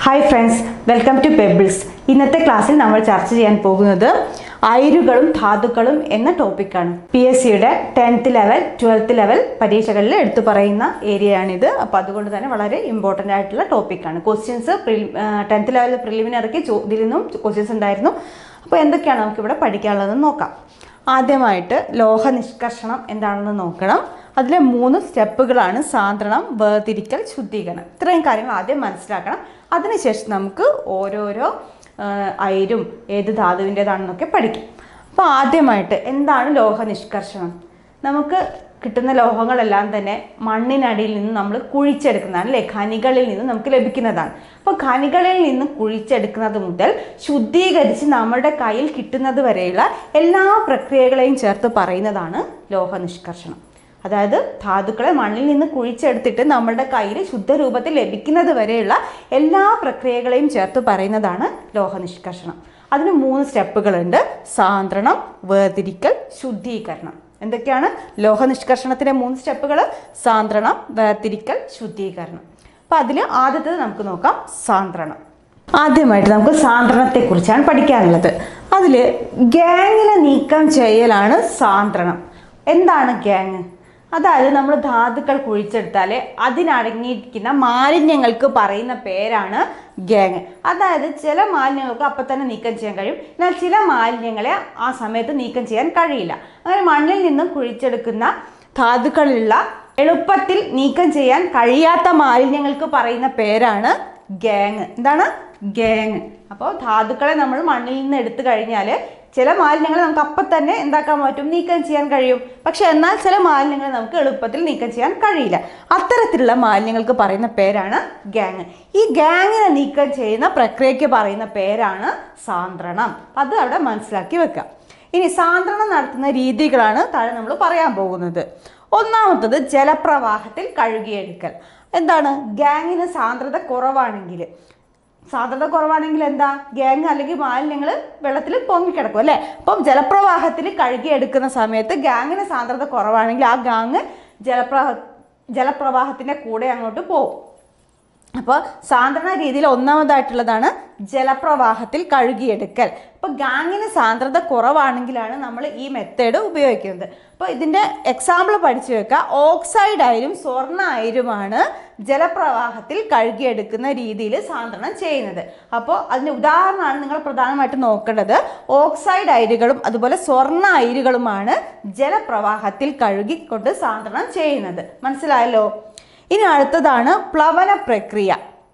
hi friends welcome to Pebbles ഇന്നത്തെ ക്ലാസ്സിൽ നമ്മൾ ചർച്ച ചെയ്യാൻ പോകുന്നത് അയിരുകളും ധാതുക്കളും എന്ന ടോപ്പിക്കാണ് പി എസ് സിയുടെ ടെൻത്ത് ലെവൽ ട്വൽത്ത് ലെവൽ പരീക്ഷകളിൽ എടുത്തു പറയുന്ന ഏരിയയാണിത് അപ്പോൾ അതുകൊണ്ട് തന്നെ വളരെ ഇമ്പോർട്ടൻ്റ് ആയിട്ടുള്ള ടോപ്പിക്കാണ് ക്വസ്റ്റ്യൻസ് ടെൻത്ത് ലെവൽ പ്രിലിമിനറിക്ക് ഇതിൽ നിന്നും ക്വസ്റ്റ്യൻസ് ഉണ്ടായിരുന്നു അപ്പോൾ എന്തൊക്കെയാണ് നമുക്കിവിടെ പഠിക്കാനുള്ളതെന്ന് നോക്കാം ആദ്യമായിട്ട് ലോഹ നിഷ്കർഷണം എന്താണെന്ന് നോക്കണം അതിലെ മൂന്ന് സ്റ്റെപ്പുകളാണ് സാന്ദ്രണം വേർതിരിക്കൽ ശുദ്ധീകരണം ഇത്രയും കാര്യങ്ങൾ ആദ്യം മനസ്സിലാക്കണം അതിനുശേഷം നമുക്ക് ഓരോരോ ആ, അയിരും ഏത് ധാതുവിൻ്റെതാണെന്നൊക്കെ പഠിക്കാം അപ്പോൾ ആദ്യമായിട്ട് എന്താണ് ലോഹ നിഷ്കർഷണം നമുക്ക് കിട്ടുന്ന ലോഹങ്ങളെല്ലാം തന്നെ മണ്ണിനടിയിൽ നിന്ന് നമ്മൾ കുഴിച്ചെടുക്കുന്നതാണ് അല്ലേ ഖനികളിൽ നിന്ന് നമുക്ക് ലഭിക്കുന്നതാണ് അപ്പോൾ ഖനികളിൽ നിന്ന് കുഴിച്ചെടുക്കുന്നത് മുതൽ ശുദ്ധീകരിച്ച് നമ്മുടെ കയ്യിൽ കിട്ടുന്നത് വരെയുള്ള എല്ലാ പ്രക്രിയകളെയും ചേർത്ത് പറയുന്നതാണ് ലോഹ നിഷ്കർഷണം അതായത് ധാതുക്കളെ മണ്ണിൽ നിന്ന് കുഴിച്ചെടുത്തിട്ട് നമ്മുടെ കയ്യിൽ ശുദ്ധരൂപത്തിൽ ലഭിക്കുന്നത് വരെയുള്ള എല്ലാ പ്രക്രിയകളെയും ചേർത്ത് പറയുന്നതാണ് ലോഹ നിഷ്കർഷണം അതിന് മൂന്ന് സ്റ്റെപ്പുകളുണ്ട് സാന്ദ്രണം വേർതിരിക്കൽ ശുദ്ധീകരണം എന്തൊക്കെയാണ് ലോഹ നിഷ്കർഷണത്തിൻ്റെ മൂന്ന് സ്റ്റെപ്പുകൾ സാന്ദ്രണം വേർതിരിക്കൽ ശുദ്ധീകരണം അപ്പം അതിൽ ആദ്യത്തേത് നമുക്ക് നോക്കാം സാന്ദ്രണം ആദ്യമായിട്ട് നമുക്ക് സാന്ദ്രണത്തെക്കുറിച്ചാണ് പഠിക്കാനുള്ളത് അതിൽ ഗ്യാങ്ങിനെ നീക്കം ചെയ്യലാണ് സാന്ദ്രണം എന്താണ് ഗ്യാങ് അതായത് നമ്മൾ ധാതുക്കൾ കുഴിച്ചെടുത്താൽ അതിനടങ്ങിയിരിക്കുന്ന മാലിന്യങ്ങൾക്ക് പറയുന്ന പേരാണ് ഗ്യാങ് അതായത് ചില മാലിന്യങ്ങൾക്ക് അപ്പം തന്നെ നീക്കം ചെയ്യാൻ കഴിയും എന്നാൽ ചില മാലിന്യങ്ങളെ ആ സമയത്ത് നീക്കം ചെയ്യാൻ കഴിയില്ല അങ്ങനെ മണ്ണിൽ നിന്നും കുഴിച്ചെടുക്കുന്ന ധാതുക്കളുള്ള എളുപ്പത്തിൽ നീക്കം ചെയ്യാൻ കഴിയാത്ത മാലിന്യങ്ങൾക്ക് പറയുന്ന പേരാണ് ഗ്യാങ് എന്താണ് ഗ്യാങ് അപ്പോൾ ധാതുക്കളെ നമ്മൾ മണ്ണിൽ നിന്ന് എടുത്തു കഴിഞ്ഞാൽ ചില മാലിന്യങ്ങൾ നമുക്ക് അപ്പം തന്നെ എന്താക്കാൻ പറ്റും നീക്കം ചെയ്യാൻ കഴിയും പക്ഷെ എന്നാൽ ചില മാലിന്യങ്ങൾ നമുക്ക് എളുപ്പത്തിൽ നീക്കം ചെയ്യാൻ കഴിയില്ല അത്തരത്തിലുള്ള മാലിന്യങ്ങൾക്ക് പറയുന്ന പേരാണ് ഗ്യാങ് ഈ ഗ്യാങ്ങിനെ നീക്കം ചെയ്യുന്ന പ്രക്രിയയ്ക്ക് പറയുന്ന പേരാണ് സാന്ദ്രണം അത് അവിടെ മനസ്സിലാക്കി വെക്കാം ഇനി സാന്ദ്രണം നടത്തുന്ന രീതികളാണ് താഴെ നമ്മൾ പറയാൻ പോകുന്നത് ഒന്നാമത്തത് ജലപ്രവാഹത്തിൽ കഴുകിയെടുക്കൽ എന്താണ് ഗ്യാങ്ങിന് സാന്ദ്രത കുറവാണെങ്കിൽ സാന്ദ്രത കുറവാണെങ്കിൽ എന്താ ഗ്യാങ് അല്ലെങ്കിൽ മാലിന്യങ്ങൾ വെള്ളത്തിൽ പൊങ്ങിക്കിടക്കും അല്ലേ അപ്പം ജലപ്രവാഹത്തിൽ കഴുകിയെടുക്കുന്ന സമയത്ത് ഗ്യാങ്ങിന് സാന്ദ്രത കുറവാണെങ്കിൽ ആ ഗാങ് ജലപ്രവാഹ ജലപ്രവാഹത്തിൻ്റെ കൂടെ അങ്ങോട്ട് പോകും അപ്പോൾ സാന്ദ്രണ രീതിയിൽ ഒന്നാമതായിട്ടുള്ളതാണ് ജലപ്രവാഹത്തിൽ കഴുകിയെടുക്കൽ അപ്പോൾ ഗാങ്ങിന് സാന്ദ്രത കുറവാണെങ്കിലാണ് നമ്മൾ ഈ മെത്തേഡ് ഉപയോഗിക്കുന്നത് അപ്പോൾ ഇതിൻ്റെ എക്സാമ്പിൾ പഠിച്ചു വെക്കുക ഓക്സൈഡ് ആയാലും സ്വർണ്ണ ആയിരുമാണ് ജലപ്രവാഹത്തിൽ കഴുകിയെടുക്കുന്ന രീതിയിൽ സാന്ദ്രണം ചെയ്യുന്നത് അപ്പോൾ അതിൻ്റെ ഉദാഹരണമാണ് നിങ്ങൾ പ്രധാനമായിട്ട് നോക്കേണ്ടത് ഓക്സൈഡ് അയിരുകളും അതുപോലെ സ്വർണ്ണ അയിരുകളുമാണ് ജലപ്രവാഹത്തിൽ കഴുകിക്കൊണ്ട് സാന്ദ്രണം ചെയ്യുന്നത് മനസ്സിലായല്ലോ ഇനി അടുത്തതാണ് പ്ലവന പ്രക്രിയ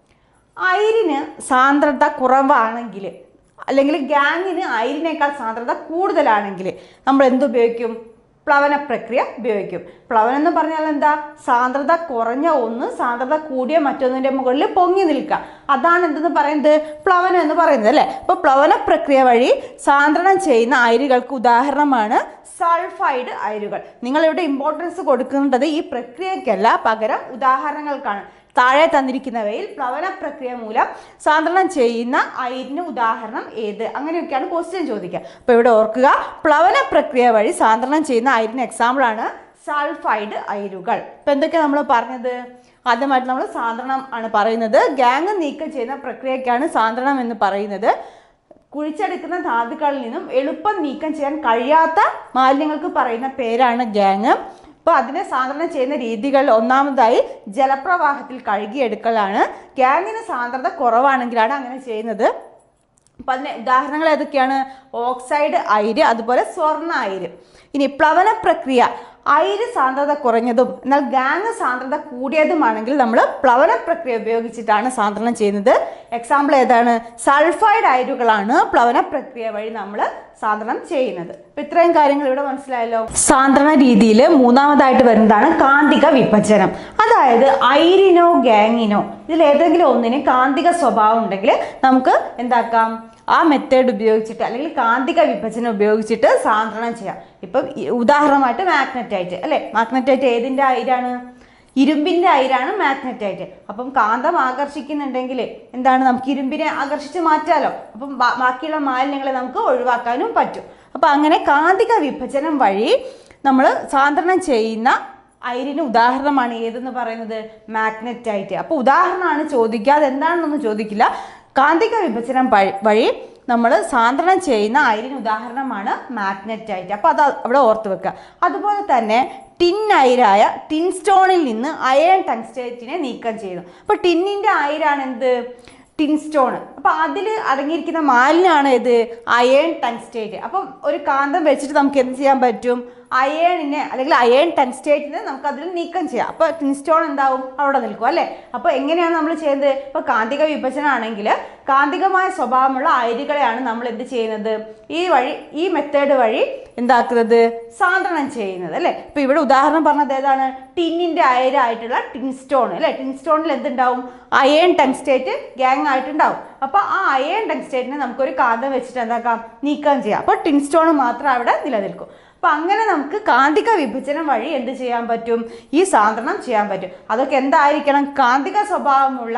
അയിരിന് സാന്ദ്രത കുറവാണെങ്കിൽ അല്ലെങ്കിൽ ഗ്യാങ്ങിന് അയിരിനേക്കാൾ സാന്ദ്രത കൂടുതലാണെങ്കിൽ നമ്മൾ എന്തുപയോഗിക്കും പ്ലവന പ്രക്രിയ ഉപയോഗിക്കും പ്ലവനം എന്ന് പറഞ്ഞാൽ എന്താ സാന്ദ്രത കുറഞ്ഞ ഒന്ന് സാന്ദ്രത കൂടിയ മറ്റൊന്നിൻ്റെ മുകളിൽ പൊങ്ങി നിൽക്കുക അതാണ് എന്തെന്ന് പറയുന്നത് പ്ലവനം എന്ന് പറയുന്നത് അല്ലേ അപ്പോൾ പ്ലവന പ്രക്രിയ വഴി സാന്ദ്രണം ചെയ്യുന്ന അയിരുകൾക്ക് ഉദാഹരണമാണ് സൾഫൈഡ് അയിരുകൾ നിങ്ങളിവിടെ ഇമ്പോർട്ടൻസ് കൊടുക്കേണ്ടത് ഈ പ്രക്രിയയ്ക്കല്ല പകരം ഉദാഹരണങ്ങൾക്കാണ് താഴെ തന്നിരിക്കുന്നവയിൽ പ്ലവന പ്രക്രിയ മൂലം സാന്ദ്രണം ചെയ്യുന്ന അയിരിന് ഉദാഹരണം ഏത് അങ്ങനെയൊക്കെയാണ് ക്വസ്റ്റ്യൻ ചോദിക്കുക അപ്പോൾ ഇവിടെ ഓർക്കുക പ്ലവന പ്രക്രിയ വഴി സാന്ദ്രണം ചെയ്യുന്ന അയിരിന് എക്സാമ്പിളാണ് സൾഫൈഡ് അയിരുകൾ ഇപ്പം എന്തൊക്കെയാണ് നമ്മൾ പറഞ്ഞത് ആദ്യമായിട്ട് നമ്മൾ സാന്ദ്രണം ആണ് പറയുന്നത് ഗ്യാങ് നീക്കം ചെയ്യുന്ന പ്രക്രിയയ്ക്കാണ് സാന്ദ്രണം എന്ന് പറയുന്നത് കുഴിച്ചെടുക്കുന്ന ധാതുക്കളിൽ നിന്നും എളുപ്പം നീക്കം ചെയ്യാൻ കഴിയാത്ത മാലിന്യങ്ങൾക്ക് പറയുന്ന പേരാണ് ഗ്യാങ് അപ്പോൾ അതിനെ സാന്ദ്രണം ചെയ്യുന്ന രീതികൾ ഒന്നാമതായി ജലപ്രവാഹത്തിൽ കഴുകിയെടുക്കലാണ് ഗ്യാങ്ങിന് സാന്ദ്രത കുറവാണെങ്കിലാണ് അങ്ങനെ ചെയ്യുന്നത് അപ്പം അതിന് ഉദാഹരണങ്ങൾ ഏതൊക്കെയാണ് ഓക്സൈഡ് അയിര് അതുപോലെ സ്വർണ്ണ അയിര് ഇനി പ്ലവന പ്രക്രിയ അയിര് സാന്ദ്രത കുറഞ്ഞതും എന്നാൽ ഗാങ് സാന്ദ്രത കൂടിയതുമാണെങ്കിൽ നമ്മൾ പ്ലവന പ്രക്രിയ ഉപയോഗിച്ചിട്ടാണ് സാന്ദ്രണം ചെയ്യുന്നത് എക്സാമ്പിൾ ഏതാണ് സൾഫൈഡ് അയിരുകളാണ് പ്ലവന പ്രക്രിയ വഴി നമ്മൾ സാന്ദ്രണം ചെയ്യുന്നത് അപ്പം ഇത്രയും കാര്യങ്ങൾ ഇവിടെ മനസ്സിലായല്ലോ സാന്ദ്രണ രീതിയിൽ മൂന്നാമതായിട്ട് വരുന്നതാണ് കാന്തിക വിഭജനം അതായത് ഐരിനോ ഗാങ്ങിനോ ഇതിൽ ഏതെങ്കിലും ഒന്നിന് കാന്തിക സ്വഭാവം ഉണ്ടെങ്കിൽ നമുക്ക് എന്താക്കാം ആ മെത്തേഡ് ഉപയോഗിച്ചിട്ട് അല്ലെങ്കിൽ കാന്തിക വിഭജനം ഉപയോഗിച്ചിട്ട് സാന്ദ്രണം ചെയ്യാം ഇപ്പം ഈ ഉദാഹരണമായിട്ട് മാഗ്നറ്റൈറ്റ് അല്ലേ മാഗ്നറ്റൈറ്റ് ഏതിൻ്റെ അയിരാണ് ഇരുമ്പിൻ്റെ അയിരാണ് മാഗ്നറ്റൈറ്റ് അപ്പം കാന്തം ആകർഷിക്കുന്നുണ്ടെങ്കിൽ എന്താണ് നമുക്ക് ഇരുമ്പിനെ ആകർഷിച്ച് മാറ്റാലോ അപ്പം ബാ- ബാക്കിയുള്ള മാലിന്യങ്ങളെ നമുക്ക് ഒഴിവാക്കാനും പറ്റും അപ്പം അങ്ങനെ കാന്തിക വിഭജനം വഴി നമ്മൾ സാന്ദ്രണം ചെയ്യുന്ന അയിരിന് ഉദാഹരണമാണ് ഏതെന്ന് പറയുന്നത് മാഗ്നറ്റൈറ്റ് അപ്പോൾ ഉദാഹരണമാണ് ചോദിക്കുക അതെന്താണെന്നൊന്നും ചോദിക്കില്ല കാന്തിക വിഭജനം വഴി വഴി നമ്മൾ സാന്ദ്രണം ചെയ്യുന്ന അയിരിന് ഉദാഹരണമാണ് മാഗ്നറ്റൈറ്റ് അപ്പോൾ അത് അവിടെ ഓർത്ത് വെക്കുക അതുപോലെ തന്നെ ടിൻ അയിരായ ടിൻ സ്റ്റോണിൽ നിന്ന് അയൺ ടങ്സ്റ്റേറ്റിനെ നീക്കം ചെയ്യുന്നു അപ്പോൾ ടിന്നിൻ്റെ അയിരാണ് എന്ത് ടിൻ സ്റ്റോൺ അപ്പോൾ അതിൽ അടങ്ങിയിരിക്കുന്ന മാലിന്യമാണ് ഇത് അയേൺ ടങ്സ്റ്റേറ്റ് അപ്പം ഒരു കാന്തം വെച്ചിട്ട് നമുക്ക് എന്ത് ചെയ്യാൻ പറ്റും അയേണിനെ അല്ലെങ്കിൽ അയേൺ ടങ്സ്റ്റേറ്റിനെ നമുക്ക് അതിൽ നീക്കം ചെയ്യാം അപ്പോൾ ടിൻ സ്റ്റോൺ എന്താവും അവിടെ നിൽക്കും അല്ലേ അപ്പോൾ എങ്ങനെയാണ് നമ്മൾ ചെയ്യുന്നത് ഇപ്പോൾ കാന്തിക വിഭജനമാണെങ്കിൽ കാന്തികമായ സ്വഭാവമുള്ള അയിരുകളെയാണ് നമ്മൾ എന്ത് ചെയ്യുന്നത് ഈ വഴി ഈ മെത്തേഡ് വഴി എന്താക്കുന്നത് സാന്ദ്രണം ചെയ്യുന്നത് അല്ലേ ഇപ്പോൾ ഇവിടെ ഉദാഹരണം പറഞ്ഞത് ഏതാണ് ടിന്നിൻ്റെ അയരായിട്ടുള്ള ടിൻ സ്റ്റോൺ അല്ലേ ടിൻ സ്റ്റോണിൽ എന്തുണ്ടാവും അയേൺ ടങ്സ്റ്റേറ്റ് ഗ്യാങ് ആയിട്ടുണ്ടാവും അപ്പോൾ ആ അയേൺ ടങ്സ്റ്റേറ്റിനെ നമുക്കൊരു കാന്തം വെച്ചിട്ട് എന്താക്കാം നീക്കം ചെയ്യാം അപ്പോൾ ടിൻ സ്റ്റോൺ മാത്രം അവിടെ നിലനിൽക്കും അപ്പം അങ്ങനെ നമുക്ക് കാന്തിക വിഭജനം വഴി എന്ത് ചെയ്യാൻ പറ്റും ഈ സാന്ദ്രണം ചെയ്യാൻ പറ്റും അതൊക്കെ എന്തായിരിക്കണം കാന്തിക സ്വഭാവമുള്ള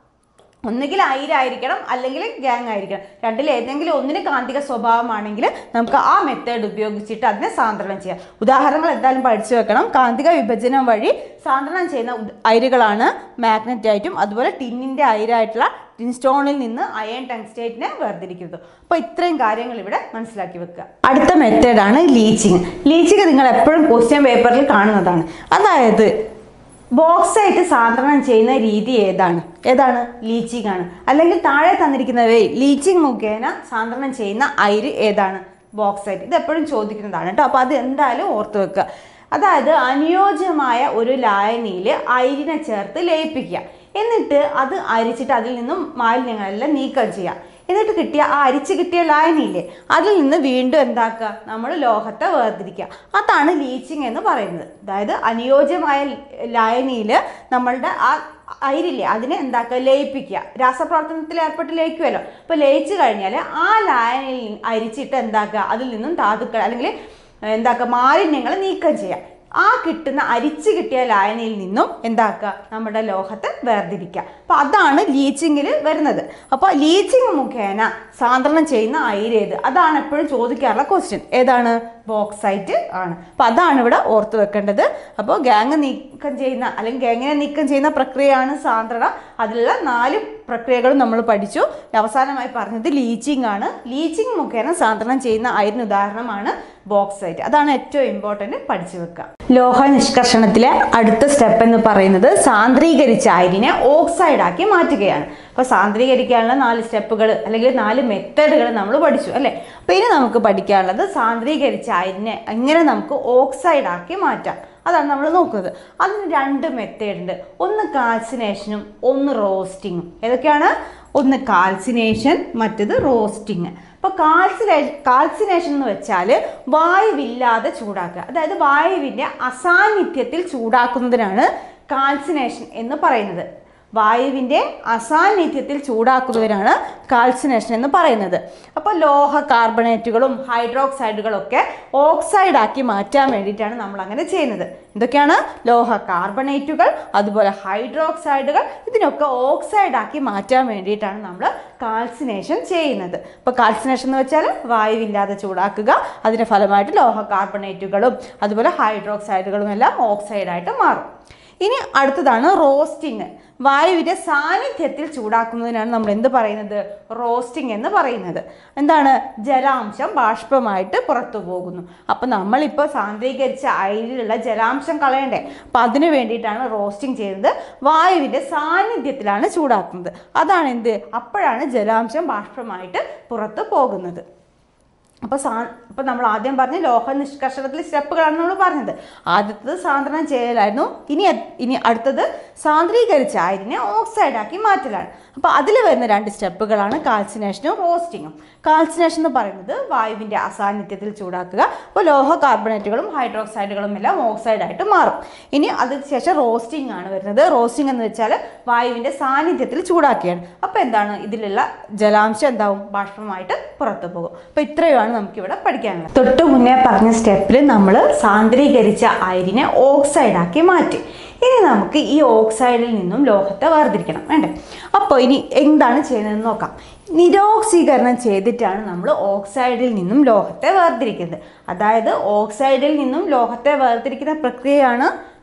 ഒന്നുകിൽ അയിരായിരിക്കണം അല്ലെങ്കിൽ ഗ്യാങ് ആയിരിക്കണം രണ്ടിൽ ഏതെങ്കിലും ഒന്നിന് കാന്തിക സ്വഭാവമാണെങ്കിൽ നമുക്ക് ആ മെത്തേഡ് ഉപയോഗിച്ചിട്ട് അതിനെ സാന്ദ്രണം ചെയ്യാം ഉദാഹരണങ്ങൾ എന്തായാലും പഠിച്ചു വെക്കണം കാന്തിക വിഭജനം വഴി സാന്ദ്രണം ചെയ്യുന്ന ഉദ- അയിരുകളാണ് മാഗ്നറ്റൈറ്റും അതുപോലെ ടിന്നിൻ്റെ അയിരായിട്ടുള്ള ടിൻ സ്റ്റോണിൽ നിന്ന് അയൺ ടങ്സ്റ്റേറ്റിനെ വേർതിരിക്കുന്നത് അപ്പോൾ ഇത്രയും കാര്യങ്ങൾ ഇവിടെ മനസ്സിലാക്കി വെക്കുക അടുത്ത മെത്തേഡാണ് ലീച്ചിങ് ലീച്ചിങ് നിങ്ങൾ എപ്പോഴും ക്വസ്റ്റ്യൻ പേപ്പറിൽ കാണുന്നതാണ് അതായത് ബോക്സായിട്ട് സാന്ദ്രണം ചെയ്യുന്ന രീതി ഏതാണ് ഏതാണ് ലീച്ചിങ് ആണ് അല്ലെങ്കിൽ താഴെ തന്നിരിക്കുന്നവയിൽ ലീച്ചിങ് മുഖേന സാന്ദ്രണം ചെയ്യുന്ന അയിര് ഏതാണ് ബോക്സൈറ്റ് ഇത് എപ്പോഴും ചോദിക്കുന്നതാണ് കേട്ടോ അപ്പോൾ അത് എന്തായാലും ഓർത്ത് വെക്കുക അതായത് അനുയോജ്യമായ ഒരു ലായനിയിൽ അയിരിനെ ചേർത്ത് ലയിപ്പിക്കുക എന്നിട്ട് അത് അരിച്ചിട്ട് അതിൽ നിന്നും മാലിന്യങ്ങളെല്ലാം നീക്കം ചെയ്യുക എന്നിട്ട് കിട്ടിയ ആ അരിച്ച് കിട്ടിയ ലായനിയില്ലേ അതിൽ നിന്ന് വീണ്ടും എന്താക്കുക നമ്മൾ ലോഹത്തെ വേർതിരിക്കുക അതാണ് ലീച്ചിങ് എന്ന് പറയുന്നത് അതായത് അനുയോജ്യമായ ലായനിയിൽ നമ്മളുടെ ആ അയിരില്ലേ അതിനെ എന്താക്കുക ലയിപ്പിക്കുക രാസപ്രവർത്തനത്തിൽ ഏർപ്പെട്ട് ലയിക്കുമല്ലോ അപ്പോൾ ലയിച്ചു കഴിഞ്ഞാൽ ആ ലായനിയിൽ അരിച്ചിട്ട് എന്താക്കുക അതിൽ നിന്നും ധാതുക്കൾ അല്ലെങ്കിൽ എന്താക്കുക മാലിന്യങ്ങൾ നീക്കം ചെയ്യുക ആ കിട്ടുന്ന അരിച്ച് കിട്ടിയ ലായനിയിൽ നിന്നും എന്താക്കുക നമ്മുടെ ലോഹത്തെ വേർതിരിക്കുക അപ്പോൾ അതാണ് ലീച്ചിങ്ങിൽ വരുന്നത് അപ്പോൾ ലീച്ചിങ് മുഖേന സാന്ദ്രണം ചെയ്യുന്ന അയിരേത് അതാണ് എപ്പോഴും ചോദിക്കാറുള്ള ക്വസ്റ്റ്യൻ ഏതാണ് ബോക്സൈറ്റ് ആണ് അപ്പോൾ അതാണ് ഇവിടെ ഓർത്ത് വെക്കേണ്ടത് അപ്പോൾ ഗ്യാങ് നീക്കം ചെയ്യുന്ന അല്ലെങ്കിൽ ഗ്യാങ്ങിനെ നീക്കം ചെയ്യുന്ന പ്രക്രിയയാണ് സാന്ദ്രണം അതിലുള്ള നാല് പ്രക്രിയകളും നമ്മൾ പഠിച്ചു അവസാനമായി പറഞ്ഞത് ലീച്ചിങ് ആണ് ലീച്ചിങ് മുഖേന സാന്ദ്രണം ചെയ്യുന്ന അയിരിന് ഉദാഹരണമാണ് ബോക്സൈറ്റ് അതാണ് ഏറ്റവും ഇമ്പോർട്ടൻറ്റ് പഠിച്ചു വെക്കുക ലോഹ നിഷ്കർഷണത്തിലെ അടുത്ത സ്റ്റെപ്പ് എന്ന് പറയുന്നത് സാന്ദ്രീകരിച്ച അയിരിനെ ഓക്സൈഡ് ആക്കി മാറ്റുകയാണ് അപ്പോൾ സാന്ദ്രീകരിക്കാനുള്ള നാല് സ്റ്റെപ്പുകൾ അല്ലെങ്കിൽ നാല് മെത്തേഡുകൾ നമ്മൾ പഠിച്ചു അല്ലേ അപ്പോൾ ഇനി നമുക്ക് പഠിക്കാനുള്ളത് സാന്ദ്രീകരിച്ച അയിരിനെ എങ്ങനെ നമുക്ക് ഓക്സൈഡ് ആക്കി മാറ്റാം അതാണ് നമ്മൾ നോക്കുന്നത് അതിന് രണ്ട് മെത്തേഡ് ഉണ്ട് ഒന്ന് കാൽസിനേഷനും ഒന്ന് റോസ്റ്റിങ്ങും ഏതൊക്കെയാണ് ഒന്ന് കാൽസിനേഷൻ മറ്റത് റോസ്റ്റിങ് അപ്പോൾ കാൽസിനേഷൻ കാൽസിനേഷൻ എന്ന് വെച്ചാൽ വായുവില്ലാതെ ചൂടാക്കുക അതായത് വായുവിൻ്റെ അസാന്നിധ്യത്തിൽ ചൂടാക്കുന്നതിനാണ് കാൽസിനേഷൻ എന്ന് പറയുന്നത് വായുവിൻ്റെ അസാന്നിധ്യത്തിൽ ചൂടാക്കുന്നതിനാണ് കാൽസിനേഷൻ എന്ന് പറയുന്നത് അപ്പോൾ ലോഹ കാർബണേറ്റുകളും ഹൈഡ്രോക്സൈഡുകളും ഒക്കെ ഓക്സൈഡാക്കി മാറ്റാൻ വേണ്ടിയിട്ടാണ് നമ്മൾ അങ്ങനെ ചെയ്യുന്നത് ഇതൊക്കെയാണ് ലോഹ കാർബണേറ്റുകൾ അതുപോലെ ഹൈഡ്രോക്സൈഡുകൾ ഇതിനൊക്കെ ഓക്സൈഡാക്കി മാറ്റാൻ വേണ്ടിയിട്ടാണ് നമ്മൾ കാൽസിനേഷൻ ചെയ്യുന്നത് അപ്പോൾ കാൽസിനേഷൻ എന്ന് വെച്ചാൽ വായുവില്ലാതെ ചൂടാക്കുക അതിൻ്റെ ഫലമായിട്ട് ലോഹ കാർബണേറ്റുകളും അതുപോലെ ഹൈഡ്രോക്സൈഡുകളും എല്ലാം ഓക്സൈഡായിട്ട് മാറും ഇനി അടുത്തതാണ് റോസ്റ്റിംഗ് വായുവിൻ്റെ സാന്നിധ്യത്തിൽ ചൂടാക്കുന്നതിനാണ് നമ്മൾ എന്ത് പറയുന്നത് റോസ്റ്റിംഗ് എന്ന് പറയുന്നത് എന്താണ് ജലാംശം ബാഷ്പമായിട്ട് പുറത്തു പോകുന്നു അപ്പം നമ്മളിപ്പോൾ സാന്ദ്രീകരിച്ച അയിരിലുള്ള ജലാംശം കളയണ്ടേ അപ്പം അതിന് വേണ്ടിയിട്ടാണ് റോസ്റ്റിംഗ് ചെയ്യുന്നത് വായുവിൻ്റെ സാന്നിധ്യത്തിലാണ് ചൂടാക്കുന്നത് അതാണ് എന്ത് അപ്പോഴാണ് ജലാംശം ബാഷ്പമായിട്ട് പുറത്ത് പോകുന്നത് അപ്പോൾ സാ ഇപ്പോൾ നമ്മൾ ആദ്യം പറഞ്ഞ ലോഹ നിഷ്കർഷണത്തിലെ സ്റ്റെപ്പുകളാണ് നമ്മൾ പറഞ്ഞത് ആദ്യത്തത് സാന്ദ്രണം ചെയ്യലായിരുന്നു ഇനി എ- ഇനി അടുത്തത് സാന്ദ്രീകരിച്ച അയിരിനെ ഓക്സൈഡാക്കി മാറ്റലാണ് അപ്പോൾ അതിൽ വരുന്ന രണ്ട് സ്റ്റെപ്പുകളാണ് കാൽസിനേഷനും റോസ്റ്റിങ്ങും കാൽസിനേഷൻ എന്ന് പറയുന്നത് വായുവിൻ്റെ അസാന്നിധ്യത്തിൽ ചൂടാക്കുക അപ്പോൾ ലോഹ കാർബണേറ്റുകളും ഹൈഡ്രോക്സൈഡുകളും എല്ലാം ഓക്സൈഡായിട്ട് മാറും ഇനി അതിന് ശേഷം റോസ്റ്റിംഗ് ആണ് വരുന്നത് റോസ്റ്റിംഗ് എന്ന് വെച്ചാൽ വായുവിൻ്റെ സാന്നിധ്യത്തിൽ ചൂടാക്കുകയാണ് അപ്പോൾ എന്താണ് ഇതിലുള്ള ജലാംശം എന്താവും ബാഷ്പമായിട്ട് പുറത്തു പോകും അപ്പോൾ ഇത്രയുമാണ് നമുക്കിവിടെ പഠിക്കാനുള്ളത് തൊട്ട് മുന്നേ പറഞ്ഞ സ്റ്റെപ്പിൽ നമ്മൾ സാന്ദ്രീകരിച്ച അയിരിനെ ഓക്സൈഡാക്കി മാറ്റി ഇനി നമുക്ക് ഈ ഓക്സൈഡിൽ നിന്നും ലോഹത്തെ വേർതിരിക്കണം വേണ്ടേ അപ്പോൾ ഇനി എന്താണ് ചെയ്യുന്നതെന്ന് നോക്കാം നിരോക്സീകരണം ചെയ്തിട്ടാണ് നമ്മൾ ഓക്സൈഡിൽ നിന്നും ലോഹത്തെ വേർതിരിക്കുന്നത് അതായത് ഓക്സൈഡിൽ നിന്നും ലോഹത്തെ വേർതിരിക്കുന്ന പ്രക്രിയയാണ്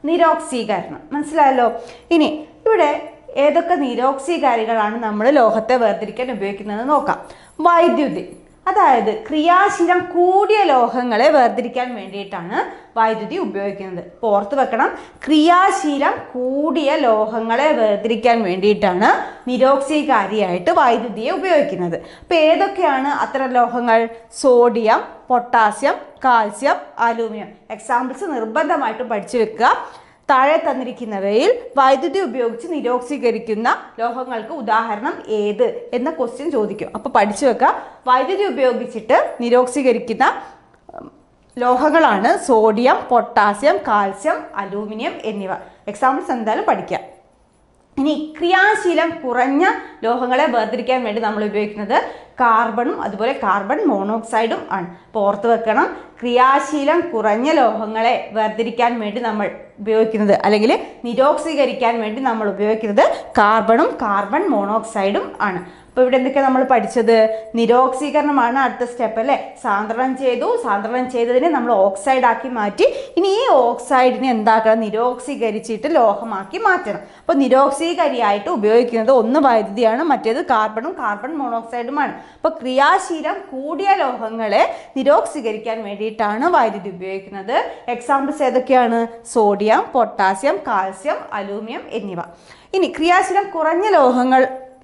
നിരോക്സീകരണം മനസ്സിലായല്ലോ ഇനി ഇവിടെ ഏതൊക്കെ നിരോക്സീകാരികളാണ് നമ്മൾ ലോഹത്തെ വേർതിരിക്കാൻ ഉപയോഗിക്കുന്നത് നോക്കാം വൈദ്യുതി അതായത് ക്രിയാശീലം കൂടിയ ലോഹങ്ങളെ വേർതിരിക്കാൻ വേണ്ടിയിട്ടാണ് വൈദ്യുതി ഉപയോഗിക്കുന്നത് അപ്പോൾ ഓർത്ത് വെക്കണം ക്രിയാശീലം കൂടിയ ലോഹങ്ങളെ വേർതിരിക്കാൻ വേണ്ടിയിട്ടാണ് നിരോക്സീകാരിയായിട്ട് വൈദ്യുതിയെ ഉപയോഗിക്കുന്നത് അപ്പോൾ ഏതൊക്കെയാണ് അത്തരം ലോഹങ്ങൾ sodium potassium calcium aluminium examples നിർബന്ധമായിട്ടും പഠിച്ചു വെക്കുക താഴെ തന്നിരിക്കുന്നവയിൽ വൈദ്യുതി ഉപയോഗിച്ച് നിരോക്സീകരിക്കുന്ന ലോഹങ്ങൾക്ക് ഉദാഹരണം ഏത് എന്ന ക്വസ്റ്റ്യൻ ചോദിക്കും അപ്പോൾ പഠിച്ചു വെക്കുക വൈദ്യുതി ഉപയോഗിച്ചിട്ട് നിരോക്സീകരിക്കുന്ന ഉം, ലോഹങ്ങളാണ് സോഡിയം പൊട്ടാസ്യം കാൽസ്യം അലൂമിനിയം എന്നിവ എക്സാമ്പിൾസ് എന്തായാലും പഠിക്കാം ഇനി ക്രിയാശീലം കുറഞ്ഞ ലോഹങ്ങളെ വേർതിരിക്കാൻ വേണ്ടി നമ്മൾ ഉപയോഗിക്കുന്നത് കാർബണും അതുപോലെ കാർബൺ മോണോക്സൈഡും ആണ് അപ്പോൾ ഓർത്ത് വെക്കണം ക്രിയാശീലം കുറഞ്ഞ ലോഹങ്ങളെ വേർതിരിക്കാൻ വേണ്ടി നമ്മൾ ഉപയോഗിക്കുന്നത് അല്ലെങ്കിൽ നിരോക്സീകരിക്കാൻ വേണ്ടി നമ്മൾ ഉപയോഗിക്കുന്നത് കാർബണും കാർബൺ മോണോക്സൈഡും ആണ് അപ്പോൾ ഇവിടെ എന്തൊക്കെയാണ് നമ്മൾ പഠിച്ചത് നിരോക്സീകരണമാണ് അടുത്ത സ്റ്റെപ്പ് അല്ലേ സാന്ദ്രണം ചെയ്തു സാന്ദ്രണം ചെയ്തതിനെ നമ്മൾ ഓക്സൈഡ് ആക്കി മാറ്റി ഇനി ഈ ഓക്സൈഡിനെ എന്താക്കണം നിരോക്സീകരിച്ചിട്ട് ലോഹമാക്കി മാറ്റണം അപ്പോൾ നിരോക്സീകരിയായിട്ട് ഉപയോഗിക്കുന്നത് ഒന്ന് വൈദ്യുതിയാണ് മറ്റേത് കാർബണും കാർബൺ മോണോക്സൈഡുമാണ് അപ്പോൾ ക്രിയാശീലം കൂടിയ ലോഹങ്ങളെ നിരോക്സീകരിക്കാൻ വേണ്ടിയിട്ടാണ് വൈദ്യുതി ഉപയോഗിക്കുന്നത് എക്സാമ്പിൾസ് ഏതൊക്കെയാണ് സോഡിയം പൊട്ടാസ്യം കാൽസ്യം അലൂമിനിയം എന്നിവ ഇനി ക്രിയാശീലം കുറഞ്ഞ ലോഹങ്ങൾ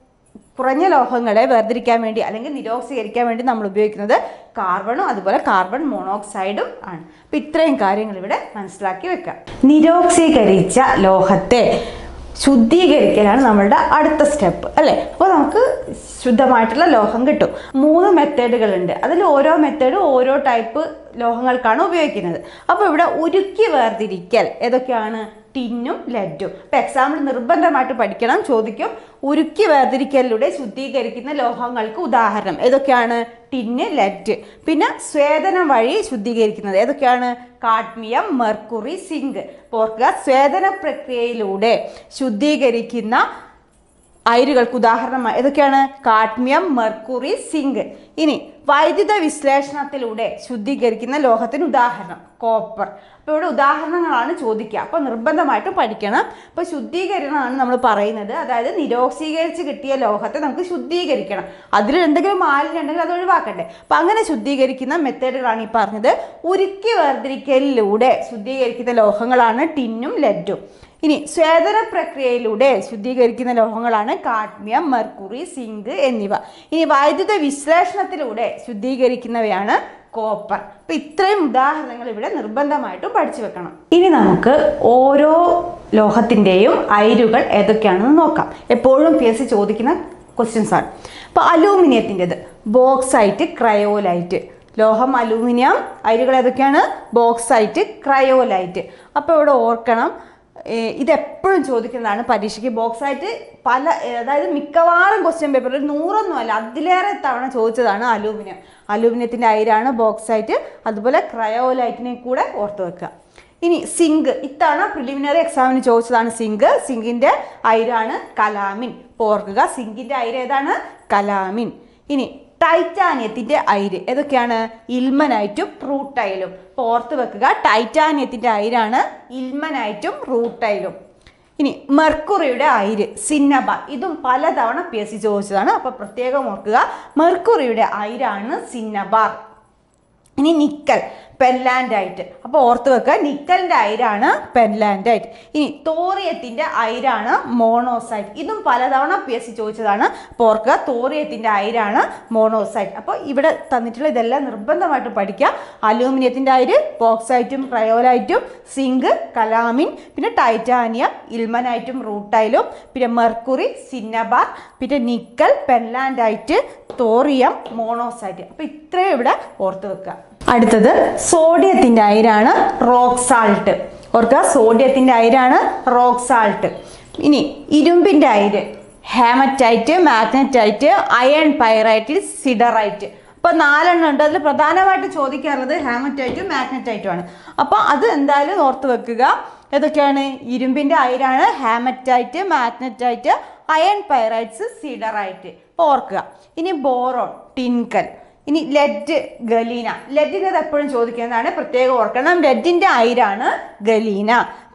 കുറഞ്ഞ ലോഹങ്ങളെ വേർതിരിക്കാൻ വേണ്ടി അല്ലെങ്കിൽ നിരോക്സീകരിക്കാൻ വേണ്ടി നമ്മൾ ഉപയോഗിക്കുന്നത് കാർബണും അതുപോലെ കാർബൺ മോണോക്സൈഡും ആണ് അപ്പം ഇത്രയും കാര്യങ്ങൾ ഇവിടെ മനസ്സിലാക്കി വെക്കാം നിരോക്സീകരിച്ച ലോഹത്തെ ശുദ്ധീകരിക്കലാണ് നമ്മളുടെ അടുത്ത സ്റ്റെപ്പ് അല്ലേ അപ്പോൾ നമുക്ക് ശുദ്ധമായിട്ടുള്ള ലോഹം കിട്ടും മൂന്ന് മെത്തേഡുകളുണ്ട് അതിൽ ഓരോ മെത്തേഡും ഓരോ ടൈപ്പ് ലോഹങ്ങൾക്കാണ് ഉപയോഗിക്കുന്നത് അപ്പോൾ ഇവിടെ ഉരുക്കി വേർതിരിക്കൽ ഏതൊക്കെയാണ് ടിന്നും ലെഡും ഇപ്പം എക്സാമ്പിൾ നിർബന്ധമായിട്ട് പഠിക്കണം ചോദിക്കും ഉരുക്കി വേർതിരിക്കലിലൂടെ ശുദ്ധീകരിക്കുന്ന ലോഹങ്ങൾക്ക് ഉദാഹരണം ഏതൊക്കെയാണ് ടിന്ന് ലെഡ് പിന്നെ സ്വേദനം വഴി ശുദ്ധീകരിക്കുന്നത് ഏതൊക്കെയാണ് കാഡ്മിയം മെർക്കുറി സിങ്ക് ഓർക്കുക സ്വേദന പ്രക്രിയയിലൂടെ ശുദ്ധീകരിക്കുന്ന അയിരുകൾക്ക് ഉദാഹരണമായി ഏതൊക്കെയാണ് കാഡ്മിയം മെർക്കുറി സിങ്ക് ഇനി വൈദ്യുത വിശ്ലേഷണത്തിലൂടെ ശുദ്ധീകരിക്കുന്ന ലോഹത്തിന് ഉദാഹരണം കോപ്പർ അപ്പോൾ ഇവിടെ ഉദാഹരണങ്ങളാണ് ചോദിക്കുക അപ്പോൾ നിർബന്ധമായിട്ടും പഠിക്കണം അപ്പോൾ ശുദ്ധീകരണമാണ് നമ്മൾ പറയുന്നത് അതായത് നിരോക്സീകരിച്ച് കിട്ടിയ ലോഹത്തെ നമുക്ക് ശുദ്ധീകരിക്കണം അതിൽ എന്തെങ്കിലും മാലിന്യം ഉണ്ടെങ്കിൽ അത് ഒഴിവാക്കണ്ടേ അപ്പം അങ്ങനെ ശുദ്ധീകരിക്കുന്ന മെത്തേഡുകളാണ് ഈ പറഞ്ഞത് ഉരുക്കി വേർതിരിക്കലിലൂടെ ശുദ്ധീകരിക്കുന്ന ലോഹങ്ങളാണ് ടിന്നും ലെഡും ഇനി സ്വേദന പ്രക്രിയയിലൂടെ ശുദ്ധീകരിക്കുന്ന ലോഹങ്ങളാണ് കാഡ്മിയം മെർക്കുറി സിങ്ക് എന്നിവ ഇനി വൈദ്യുത വിശ്ലേഷണത്തിലൂടെ ശുദ്ധീകരിക്കുന്നവയാണ് കോപ്പർ അപ്പം ഇത്രയും ഉദാഹരണങ്ങൾ ഇവിടെ നിർബന്ധമായിട്ടും പഠിച്ചു വെക്കണം ഇനി നമുക്ക് ഓരോ ലോഹത്തിൻ്റെയും അയിരുകൾ ഏതൊക്കെയാണെന്ന് നോക്കാം എപ്പോഴും പി എസ് സി ചോദിക്കുന്ന ക്വസ്റ്റ്യൻസ് ആണ് അപ്പോൾ അലൂമിനിയത്തിൻ്റെത് ബോക്സൈറ്റ് ക്രയോലൈറ്റ് ലോഹം അലൂമിനിയം അയിരുകൾ ഏതൊക്കെയാണ് ബോക്സൈറ്റ് ക്രയോലൈറ്റ് അപ്പോൾ ഇവിടെ ഓർക്കണം ഏഹ് ഇതെപ്പോഴും ചോദിക്കുന്നതാണ് പരീക്ഷയ്ക്ക് ബോക്സായിട്ട് പല അതായത് മിക്കവാറും ക്വസ്റ്റ്യൻ പേപ്പറിൽ നൂറൊന്നും അല്ല അതിലേറെ തവണ ചോദിച്ചതാണ് അലൂമിനിയം അലൂമിനിയത്തിൻ്റെ അയിരാണ് ബോക്സൈറ്റ് അതുപോലെ ക്രയോലൈറ്റിനെ കൂടെ ഓർത്ത് വെക്കുക ഇനി സിങ്ക് ഇത്തവണ പ്രിലിമിനറി എക്സാമിന് ചോദിച്ചതാണ് സിങ്ക് സിങ്കിൻ്റെ അയിരാണ് കലാമിൻ ഇപ്പോൾ ഓർക്കുക സിങ്കിൻ്റെ അയിര് ഏതാണ് കലാമിൻ ഇനി ടൈറ്റാനിയത്തിൻ്റെ അയിര് ഏതൊക്കെയാണ് ഇൽമനൈറ്റും റൂട്ടൈലും അപ്പോൾ ഓർത്ത് വെക്കുക ടൈറ്റാനിയത്തിൻ്റെ അയിരാണ് ഇൽമനൈറ്റും റൂട്ടൈലും ഇനി മെർക്കുറിയുടെ അയിര് സിന്നബ ഇതും പലതവണ പി എസ് സി ചോദിച്ചതാണ് അപ്പോൾ പ്രത്യേകം ഓർക്കുക മെർക്കുറിയുടെ അയിരാണ് സിന്നബാർ ഇനി നിക്കൽ പെൻലാൻഡൈറ്റ് അപ്പോൾ ഓർത്ത് വെക്കുക നിക്കലിൻ്റെ അയിരാണ് പെൻലാൻഡൈറ്റ് ഇനി തോറിയത്തിൻ്റെ അയിരാണ് മോണോസൈറ്റ് ഇതും പലതവണ പി എസ് സി ചോദിച്ചതാണ് അപ്പോൾ ഓർക്കുക തോറിയത്തിൻ്റെ അയിരാണ് മോണോസൈറ്റ് അപ്പോൾ ഇവിടെ തന്നിട്ടുള്ള ഇതെല്ലാം നിർബന്ധമായിട്ട് പഠിക്കുക അലൂമിനിയത്തിൻ്റെ അയിര് ബോക്സൈറ്റും ക്രയോലൈറ്റും സിങ്ക് കലാമിൻ പിന്നെ ടൈറ്റാനിയം ഇൽമനൈറ്റും റൂട്ടൈലും പിന്നെ മെർക്കുറി സിന്നബാർ പിന്നെ നിക്കൽ പെൻലാൻഡൈറ്റ് തോറിയം മോണോസൈറ്റ് അപ്പോൾ ഇത്രയും ഇവിടെ ഓർത്ത് വെക്കുക അടുത്തത് സോഡിയത്തിൻ്റെ അയിരാണ് റോക്ക് സാൾട്ട് ഓർക്കുക സോഡിയത്തിൻ്റെ അയിരാണ് റോക്ക് സാൾട്ട് ഇനി ഇരുമ്പിൻ്റെ അയിര് haematite magnetite iron pyrite siderite അപ്പോൾ നാലെണ്ണം ഉണ്ട് അതിൽ പ്രധാനമായിട്ട് ചോദിക്കാറുള്ളത് ഹാമറ്റൈറ്റും മാഗ്നറ്റൈറ്റും ആണ് അപ്പോൾ അത് എന്തായാലും ഓർത്ത് വെക്കുക ഏതൊക്കെയാണ് ഇരുമ്പിൻ്റെ അയിരാണ് haematite magnetite iron pyrites siderite അപ്പോൾ ഓർക്കുക ഇനി ബോറോൺ ടിൻകൽ ഇനി ലെഡ് ഗലീന ലെഡിൻ്റെ എപ്പോഴും ചോദിക്കുന്നതാണ് പ്രത്യേകം ഓർക്കണം ലെഡിൻ്റെ അയിരാണ് ഗലീന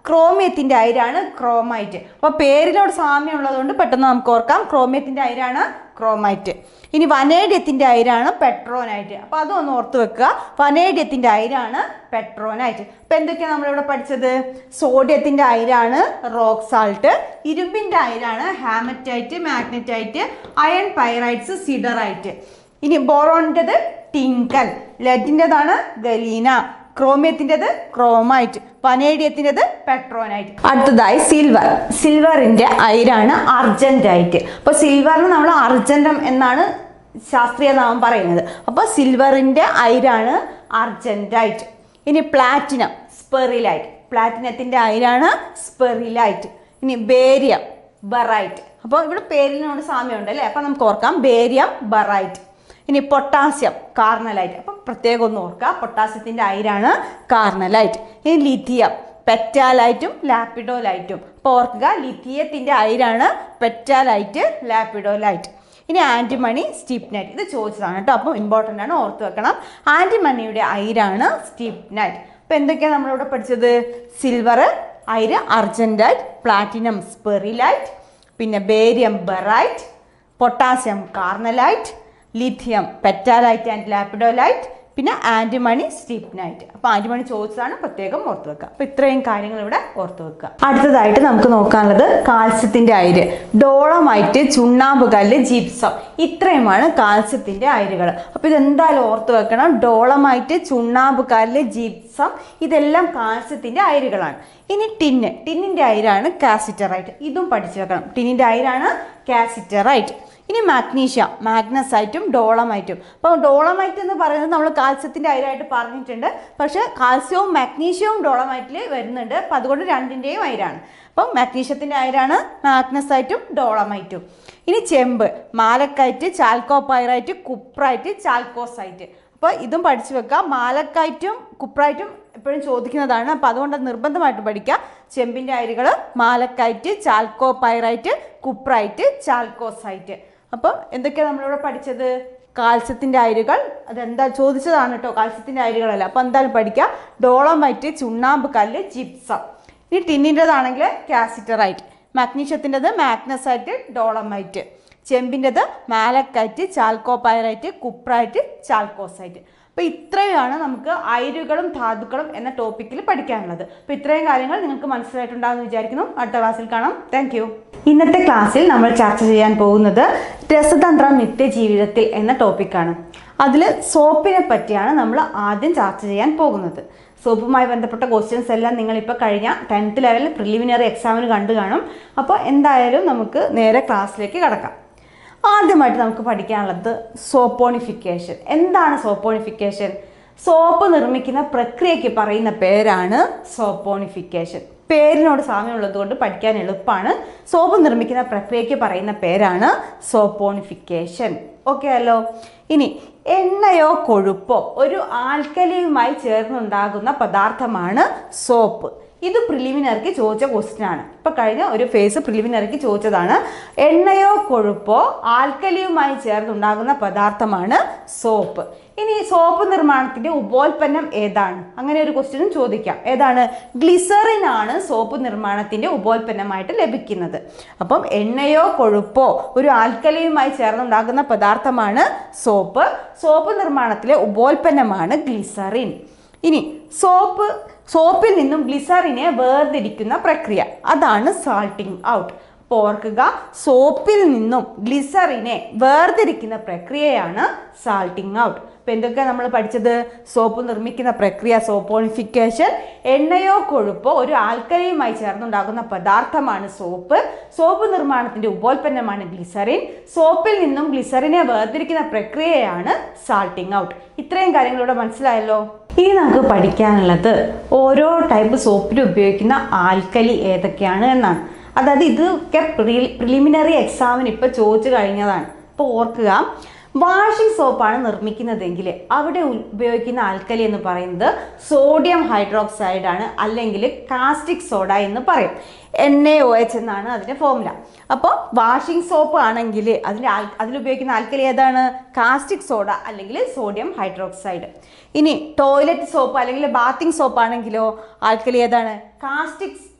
ക്രോമിയത്തിന്റെ അയിരാണ് ക്രോമൈറ്റ് അപ്പോൾ പേരിനോട് സാമ്യം ഉള്ളതുകൊണ്ട് പെട്ടെന്ന് നമുക്ക് ഓർക്കാം ക്രോമിയത്തിന്റെ അയിരാണ് ക്രോമൈറ്റ് ഇനി വനേഡിയത്തിന്റെ അയിരാണ് പെട്രോനൈറ്റ് അപ്പോൾ അതും ഒന്ന് ഓർത്ത് വെക്കുക വനേഡിയത്തിന്റെ അയിരാണ് പെട്രോനൈറ്റ് അപ്പോൾ എന്തൊക്കെയാണ് നമ്മളിവിടെ പഠിച്ചത് സോഡിയത്തിന്റെ അയിരാണ് റോക്ക് സാൾട്ട് ഇരുമ്പിന്റെ അയിരാണ് haematite magnetite iron pyrites siderite ഇനി ബോറോണിൻ്റെത് ടിങ്കൽ ലെഡിൻ്റെതാണ് ഗലീന ക്രോമിയത്തിൻ്റെത് ക്രോമൈറ്റ് വനേഡിയത്തിൻ്റെത് പെട്രോനൈറ്റ് അടുത്തതായി സിൽവർ സിൽവറിൻ്റെ അയിരാണ് അർജൻറ്റൈറ്റ് അപ്പോൾ സിൽവറിന് നമ്മൾ അർജൻറ്റം എന്നാണ് ശാസ്ത്രീയ നാമം പറയുന്നത് അപ്പോൾ സിൽവറിൻ്റെ അയിരാണ് അർജൻറ്റൈറ്റ് ഇനി പ്ലാറ്റിനം സ്പെറിലൈറ്റ് പ്ലാറ്റിനത്തിൻ്റെ അയിരാണ് സ്പെറിലൈറ്റ് ഇനി ബേരിയം ബറൈറ്റ് അപ്പോൾ ഇവിടെ പേരിനോട് സാമ്യമുണ്ട് അല്ലേ അപ്പോൾ നമുക്ക് ഓർക്കാം ബേരിയം ബറൈറ്റ് ഇനി പൊട്ടാസ്യം കാർണലൈറ്റ് അപ്പം പ്രത്യേകം ഒന്ന് ഓർക്കുക പൊട്ടാസ്യത്തിൻ്റെ അയിരാണ് കാർണലൈറ്റ് ഇനി ലിഥിയം പെറ്റാലൈറ്റും ലാപ്പിഡോലൈറ്റും അപ്പോൾ ഓർക്കുക ലിഥിയത്തിൻ്റെ അയിരാണ് പെറ്റാലൈറ്റ് ലാപ്പിഡോലൈറ്റ് ഇനി ആൻറ്റിമണി സ്റ്റീപ്നൈറ്റ് ഇത് ചോദിച്ചതാണ് കേട്ടോ അപ്പം ഇമ്പോർട്ടൻ്റ് ആണ് ഓർത്ത് വെക്കണം ആൻറ്റിമണിയുടെ അയിരാണ് സ്റ്റീപ്നൈറ്റ് അപ്പോൾ എന്തൊക്കെയാണ് നമ്മളിവിടെ പഠിച്ചത് സിൽവർ അയിര് അർജൻറ്റൈറ്റ് പ്ലാറ്റിനം സ്പെറിലൈറ്റ് പിന്നെ barium barite potassium carnallite lithium petalite and lepidolite പിന്നെ ആൻറ്റിമണി സ്റ്റീപ്നൈറ്റ് അപ്പോൾ ആൻറ്റിമണി ചോദിച്ചതാണ് പ്രത്യേകം ഓർത്ത് വെക്കുക അപ്പോൾ ഇത്രയും കാര്യങ്ങൾ ഇവിടെ ഓർത്ത് വെക്കുക അടുത്തതായിട്ട് നമുക്ക് നോക്കാനുള്ളത് കാൽസ്യത്തിൻ്റെ അയിര് ഡോളമൈറ്റ് ചുണ്ണാമ്പ് കല്ല് ജിപ്സം ഇത്രയുമാണ് കാൽസ്യത്തിൻ്റെ അയിരുകൾ അപ്പോൾ ഇതെന്തായാലും ഓർത്ത് വെക്കണം ഡോളമൈറ്റ് ചുണ്ണാമ്പ് കല്ല് ജിപ്സം ഇതെല്ലാം കാൽസ്യത്തിൻ്റെ അയിരുകളാണ് ഇനി ടിന്ന് ടിന്നിൻ്റെ അയിരാണ് കാസിറ്ററൈറ്റ് ഇതും പഠിച്ചു വെക്കണം ടിന്നിൻ്റെ അയിരാണ് കാസിറ്ററൈറ്റ് ഇനി മാഗ്നീഷ്യം മാഗ്നസൈറ്റും ഡോളമൈറ്റും അപ്പോൾ ഡോളമൈറ്റ് എന്ന് പറയുന്നത് നമ്മൾ കാൽസ്യത്തിൻ്റെ അയിരായിട്ട് പറഞ്ഞിട്ടുണ്ട് പക്ഷേ കാൽസ്യവും മാഗ്നീഷ്യവും ഡോളമൈറ്റിൽ വരുന്നുണ്ട് അപ്പോൾ അതുകൊണ്ട് രണ്ടിൻ്റെയും അയിരാണ് അപ്പം മാഗ്നീഷ്യത്തിൻ്റെ അയിരാണ് മാഗ്നസൈറ്റും ഡോളമൈറ്റും ഇനി ചെമ്പ് മാലക്കൈറ്റ് ചാൽക്കോപൈറൈറ്റ് കുപ്രൈറ്റ് ചാൽക്കോസൈറ്റ് അപ്പോൾ ഇതും പഠിച്ചു വെക്കുക മാലക്കൈറ്റും കുപ്രൈറ്റും എപ്പോഴും ചോദിക്കുന്നതാണ് അപ്പോൾ അതുകൊണ്ട് അത് നിർബന്ധമായിട്ട് പഠിക്കുക ചെമ്പിൻ്റെ അരികൾ മാലക്കൈറ്റ് ചാൽക്കോപൈറൈറ്റ് കുപ്രൈറ്റ് ചാൽക്കോസൈറ്റ് അപ്പോൾ എന്തൊക്കെയാണ് നമ്മളിവിടെ പഠിച്ചത് കാൽസ്യത്തിൻ്റെ അയിരുകൾ അതെന്താ ചോദിച്ചതാണ് കേട്ടോ കാൽസ്യത്തിൻ്റെ അയിരുകളല്ല അപ്പോൾ എന്തായാലും പഠിക്കുക ഡോളമൈറ്റ് ചുണ്ണാമ്പ് കല്ല് ജിപ്സം ഇനി ടിന്നിൻ്റെതാണെങ്കിൽ കാസിറ്ററൈറ്റ് മാഗ്നീഷ്യത്തിൻ്റെത് മാഗ്നസൈറ്റ് ഡോളമൈറ്റ് ചെമ്പിൻ്റെത് മാലക്കൈറ്റ് ചാൽക്കോപൈറൈറ്റ് കുപ്രൈറ്റ് ചാൽക്കോസൈറ്റ് അപ്പോൾ ഇത്രയാണ് നമുക്ക് അയിരുകളും ധാതുക്കളും എന്ന ടോപ്പിക്കിൽ പഠിക്കാനുള്ളത് അപ്പോൾ ഇത്രയും കാര്യങ്ങൾ നിങ്ങൾക്ക് മനസ്സിലായിട്ടുണ്ടാകുമെന്ന് വിചാരിക്കുന്നു അടുത്ത ക്ലാസ്സിൽ കാണാം താങ്ക് ഇന്നത്തെ ക്ലാസ്സിൽ നമ്മൾ ചർച്ച ചെയ്യാൻ പോകുന്നത് രസതന്ത്രം നിത്യജീവിതത്തിൽ എന്ന ടോപ്പിക്കാണ് അതിൽ സോപ്പിനെ പറ്റിയാണ് നമ്മൾ ആദ്യം ചർച്ച ചെയ്യാൻ പോകുന്നത് സോപ്പുമായി ബന്ധപ്പെട്ട ക്വസ്റ്റ്യൻസ് എല്ലാം നിങ്ങളിപ്പോൾ കഴിഞ്ഞ ടെൻത്ത് ലെവൽ പ്രിലിമിനറി എക്സാമിന് കണ്ടു കാണും അപ്പോൾ എന്തായാലും നമുക്ക് നേരെ ക്ലാസ്സിലേക്ക് കടക്കാം ആദ്യമായിട്ട് നമുക്ക് പഠിക്കാനുള്ളത് സോപ്പോണിഫിക്കേഷൻ എന്താണ് സോപ്പോണിഫിക്കേഷൻ സോപ്പ് നിർമ്മിക്കുന്ന പ്രക്രിയയ്ക്ക് പറയുന്ന പേരാണ് സോപ്പോണിഫിക്കേഷൻ പേരിനോട് സാമ്യമുള്ളത് കൊണ്ട് പഠിക്കാൻ എളുപ്പമാണ് സോപ്പ് നിർമ്മിക്കുന്ന പ്രക്രിയയ്ക്ക് പറയുന്ന പേരാണ് സോപ്പോണിഫിക്കേഷൻ ഓക്കെ അല്ലോ ഇനി എണ്ണയോ കൊഴുപ്പോ ഒരു ആൽക്കലിയുമായി ചേർന്നുണ്ടാകുന്ന പദാർത്ഥമാണ് സോപ്പ് ഇത് പ്രിലിമിനറിക്ക് ചോദിച്ച ക്വസ്റ്റ്യൻ ആണ് ഇപ്പൊ കഴിഞ്ഞ ഒരു ഫേസ് പ്രിലിമിനറിക്ക് ചോദിച്ചതാണ് എണ്ണയോ കൊഴുപ്പോ ആൽക്കലിയുമായി ചേർന്നുണ്ടാകുന്ന പദാർത്ഥമാണ് സോപ്പ് ഇനി സോപ്പ് നിർമ്മാണത്തിന്റെ ഉപോൽപ്പന്നം ഏതാണ് അങ്ങനെ ഒരു ക്വസ്റ്റ്യനും ചോദിക്കാം ഏതാണ് ഗ്ലിസറിൻ ആണ് സോപ്പ് നിർമ്മാണത്തിന്റെ ഉപോൽപ്പന്നമായിട്ട് ലഭിക്കുന്നത് അപ്പം എണ്ണയോ കൊഴുപ്പോ ഒരു ആൽക്കലിയുമായി ചേർന്നുണ്ടാകുന്ന പദാർത്ഥമാണ് സോപ്പ് സോപ്പ് നിർമ്മാണത്തിലെ ഉപോൽപ്പന്നമാണ് ഗ്ലിസറിൻ ഇനി സോപ്പ് സോപ്പിൽ നിന്നും ഗ്ലിസറിനെ വേർതിരിക്കുന്ന പ്രക്രിയ അതാണ് സാൾട്ടിങ് ഔട്ട് അപ്പോൾ ഓർക്കുക സോപ്പിൽ നിന്നും ഗ്ലിസറിനെ വേർതിരിക്കുന്ന പ്രക്രിയയാണ് സാൾട്ടിങ് ഔട്ട് അപ്പോൾ എന്തൊക്കെയാണ് നമ്മൾ പഠിച്ചത് സോപ്പ് നിർമ്മിക്കുന്ന പ്രക്രിയ സോപ്പോണിഫിക്കേഷൻ എണ്ണയോ കൊഴുപ്പോ ഒരു ആൽക്കലിയുമായി ചേർന്നുണ്ടാകുന്ന പദാർത്ഥമാണ് സോപ്പ് സോപ്പ് നിർമ്മാണത്തിന്റെ ഉപോൽപ്പന്നമാണ് ഗ്ലിസറിൻ സോപ്പിൽ നിന്നും ഗ്ലിസറിനെ വേർതിരിക്കുന്ന പ്രക്രിയയാണ് സാൾട്ടിങ് ഔട്ട് ഇത്രയും കാര്യങ്ങളിവിടെ മനസ്സിലായല്ലോ ഇനി നമുക്ക് പഠിക്കാനുള്ളത് ഓരോ ടൈപ്പ് സോപ്പിൽ ഉപയോഗിക്കുന്ന ആൽക്കലി ഏതൊക്കെയാണ് എന്നാണ് അതായത് ഇതൊക്കെ പ്രിലിമിനറി എക്സാമിന് ഇപ്പോൾ ചോദിച്ചു കഴിഞ്ഞതാണ് ഇപ്പോൾ ഓർക്കുക വാഷിംഗ് സോപ്പാണ് നിർമ്മിക്കുന്നതെങ്കിൽ അവിടെ ഉപയോഗിക്കുന്ന ആൽക്കലി എന്ന് പറയുന്നത് സോഡിയം ഹൈഡ്രോക്സൈഡ് ആണ് അല്ലെങ്കിൽ കാസ്റ്റിക് സോഡ എന്ന് പറയും എൻ എ ഒ എച്ച് എന്നാണ് അതിൻ്റെ ഫോർമുല അപ്പോൾ വാഷിംഗ് സോപ്പ് ആണെങ്കിൽ അതിൽ അതിലുപയോഗിക്കുന്ന ആൽക്കലി ഏതാണ് കാസ്റ്റിക് സോഡ അല്ലെങ്കിൽ സോഡിയം ഹൈഡ്രോക്സൈഡ് ഇനി ടോയ്ലറ്റ് സോപ്പ് അല്ലെങ്കിൽ ബാത്തിങ് സോപ്പ് ആണെങ്കിലോ ആൽക്കലി ഏതാണ് കാസ്റ്റിക്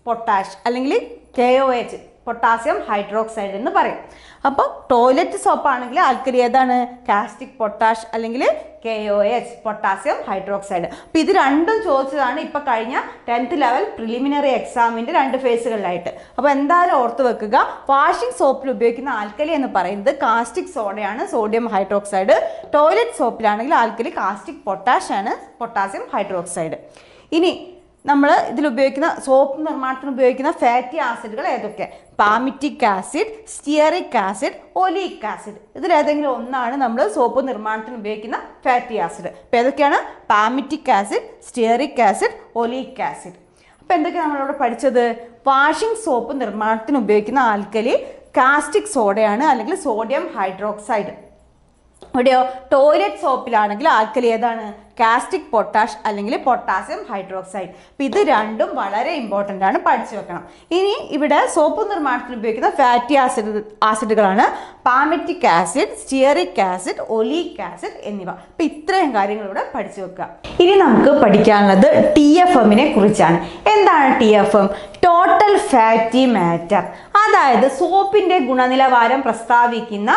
പൊട്ടാഷ് അല്ലെങ്കിൽ K O H potassium hydroxide എന്ന് പറയും അപ്പോൾ ടോയ്ലറ്റ് സോപ്പ് ആണെങ്കിൽ ആൽക്കലി ഏതാണ് കാസ്റ്റിക് പൊട്ടാഷ് അല്ലെങ്കിൽ K O H potassium hydroxide അപ്പോൾ ഇത് രണ്ടും ചോദിച്ചതാണ് ഇപ്പോൾ കഴിഞ്ഞ ടെൻത്ത് ലെവൽ പ്രിലിമിനറി എക്സാമിൻ്റെ രണ്ട് ഫേസുകളിലായിട്ട് അപ്പോൾ എന്തായാലും ഓർത്ത് വെക്കുക വാഷിംഗ് സോപ്പിൽ ഉപയോഗിക്കുന്ന ആൽക്കലി എന്ന് പറയുന്നത് കാസ്റ്റിക് സോഡയാണ് സോഡിയം ഹൈഡ്രോക്സൈഡ് ടോയ്ലറ്റ് സോപ്പിലാണെങ്കിൽ ആൽക്കലി കാസ്റ്റിക് പൊട്ടാഷ് ആണ് പൊട്ടാസ്യം ഹൈഡ്രോക്സൈഡ് ഇനി നമ്മൾ ഇതിൽ ഉപയോഗിക്കുന്ന സോപ്പ് നിർമ്മാണത്തിന് ഉപയോഗിക്കുന്ന ഫാറ്റി ആസിഡുകൾ ഏതൊക്കെ palmitic acid stearic acid oleic acid ഇതിലേതെങ്കിലും ഒന്നാണ് നമ്മൾ സോപ്പ് നിർമ്മാണത്തിന് ഉപയോഗിക്കുന്ന ഫാറ്റി ആസിഡ് അപ്പോൾ ഏതൊക്കെയാണ് palmitic acid stearic acid oleic acid അപ്പോൾ എന്തൊക്കെയാണ് നമ്മളിവിടെ പഠിച്ചത് വാഷിംഗ് സോപ്പ് നിർമ്മാണത്തിന് ഉപയോഗിക്കുന്ന ആൽക്കലി കാസ്റ്റിക് സോഡയാണ് അല്ലെങ്കിൽ സോഡിയം ഹൈഡ്രോക്സൈഡ് ഇവിടെയോ ടോയ്ലറ്റ് സോപ്പിലാണെങ്കിൽ ആൽക്കലി ഏതാണ് കാസ്റ്റിക് പൊട്ടാഷ് അല്ലെങ്കിൽ പൊട്ടാസ്യം ഹൈഡ്രോക്സൈഡ് അപ്പം ഇത് രണ്ടും വളരെ ഇമ്പോർട്ടൻ്റ് ആണ് പഠിച്ചു വെക്കണം ഇനി ഇവിടെ സോപ്പ് നിർമ്മാണത്തിന് ഉപയോഗിക്കുന്ന ഫാറ്റി ആസിഡ് ആസിഡുകളാണ് palmitic acid stearic acid oleic acid എന്നിവ അപ്പം ഇത്രയും കാര്യങ്ങൾ ഇവിടെ പഠിച്ചു വെക്കുക ഇനി നമുക്ക് പഠിക്കാനുള്ളത് ടി എഫ് എമ്മിനെ കുറിച്ചാണ് എന്താണ് T F M total fatty matter അതായത് സോപ്പിൻ്റെ ഗുണനിലവാരം പ്രസ്താവിക്കുന്ന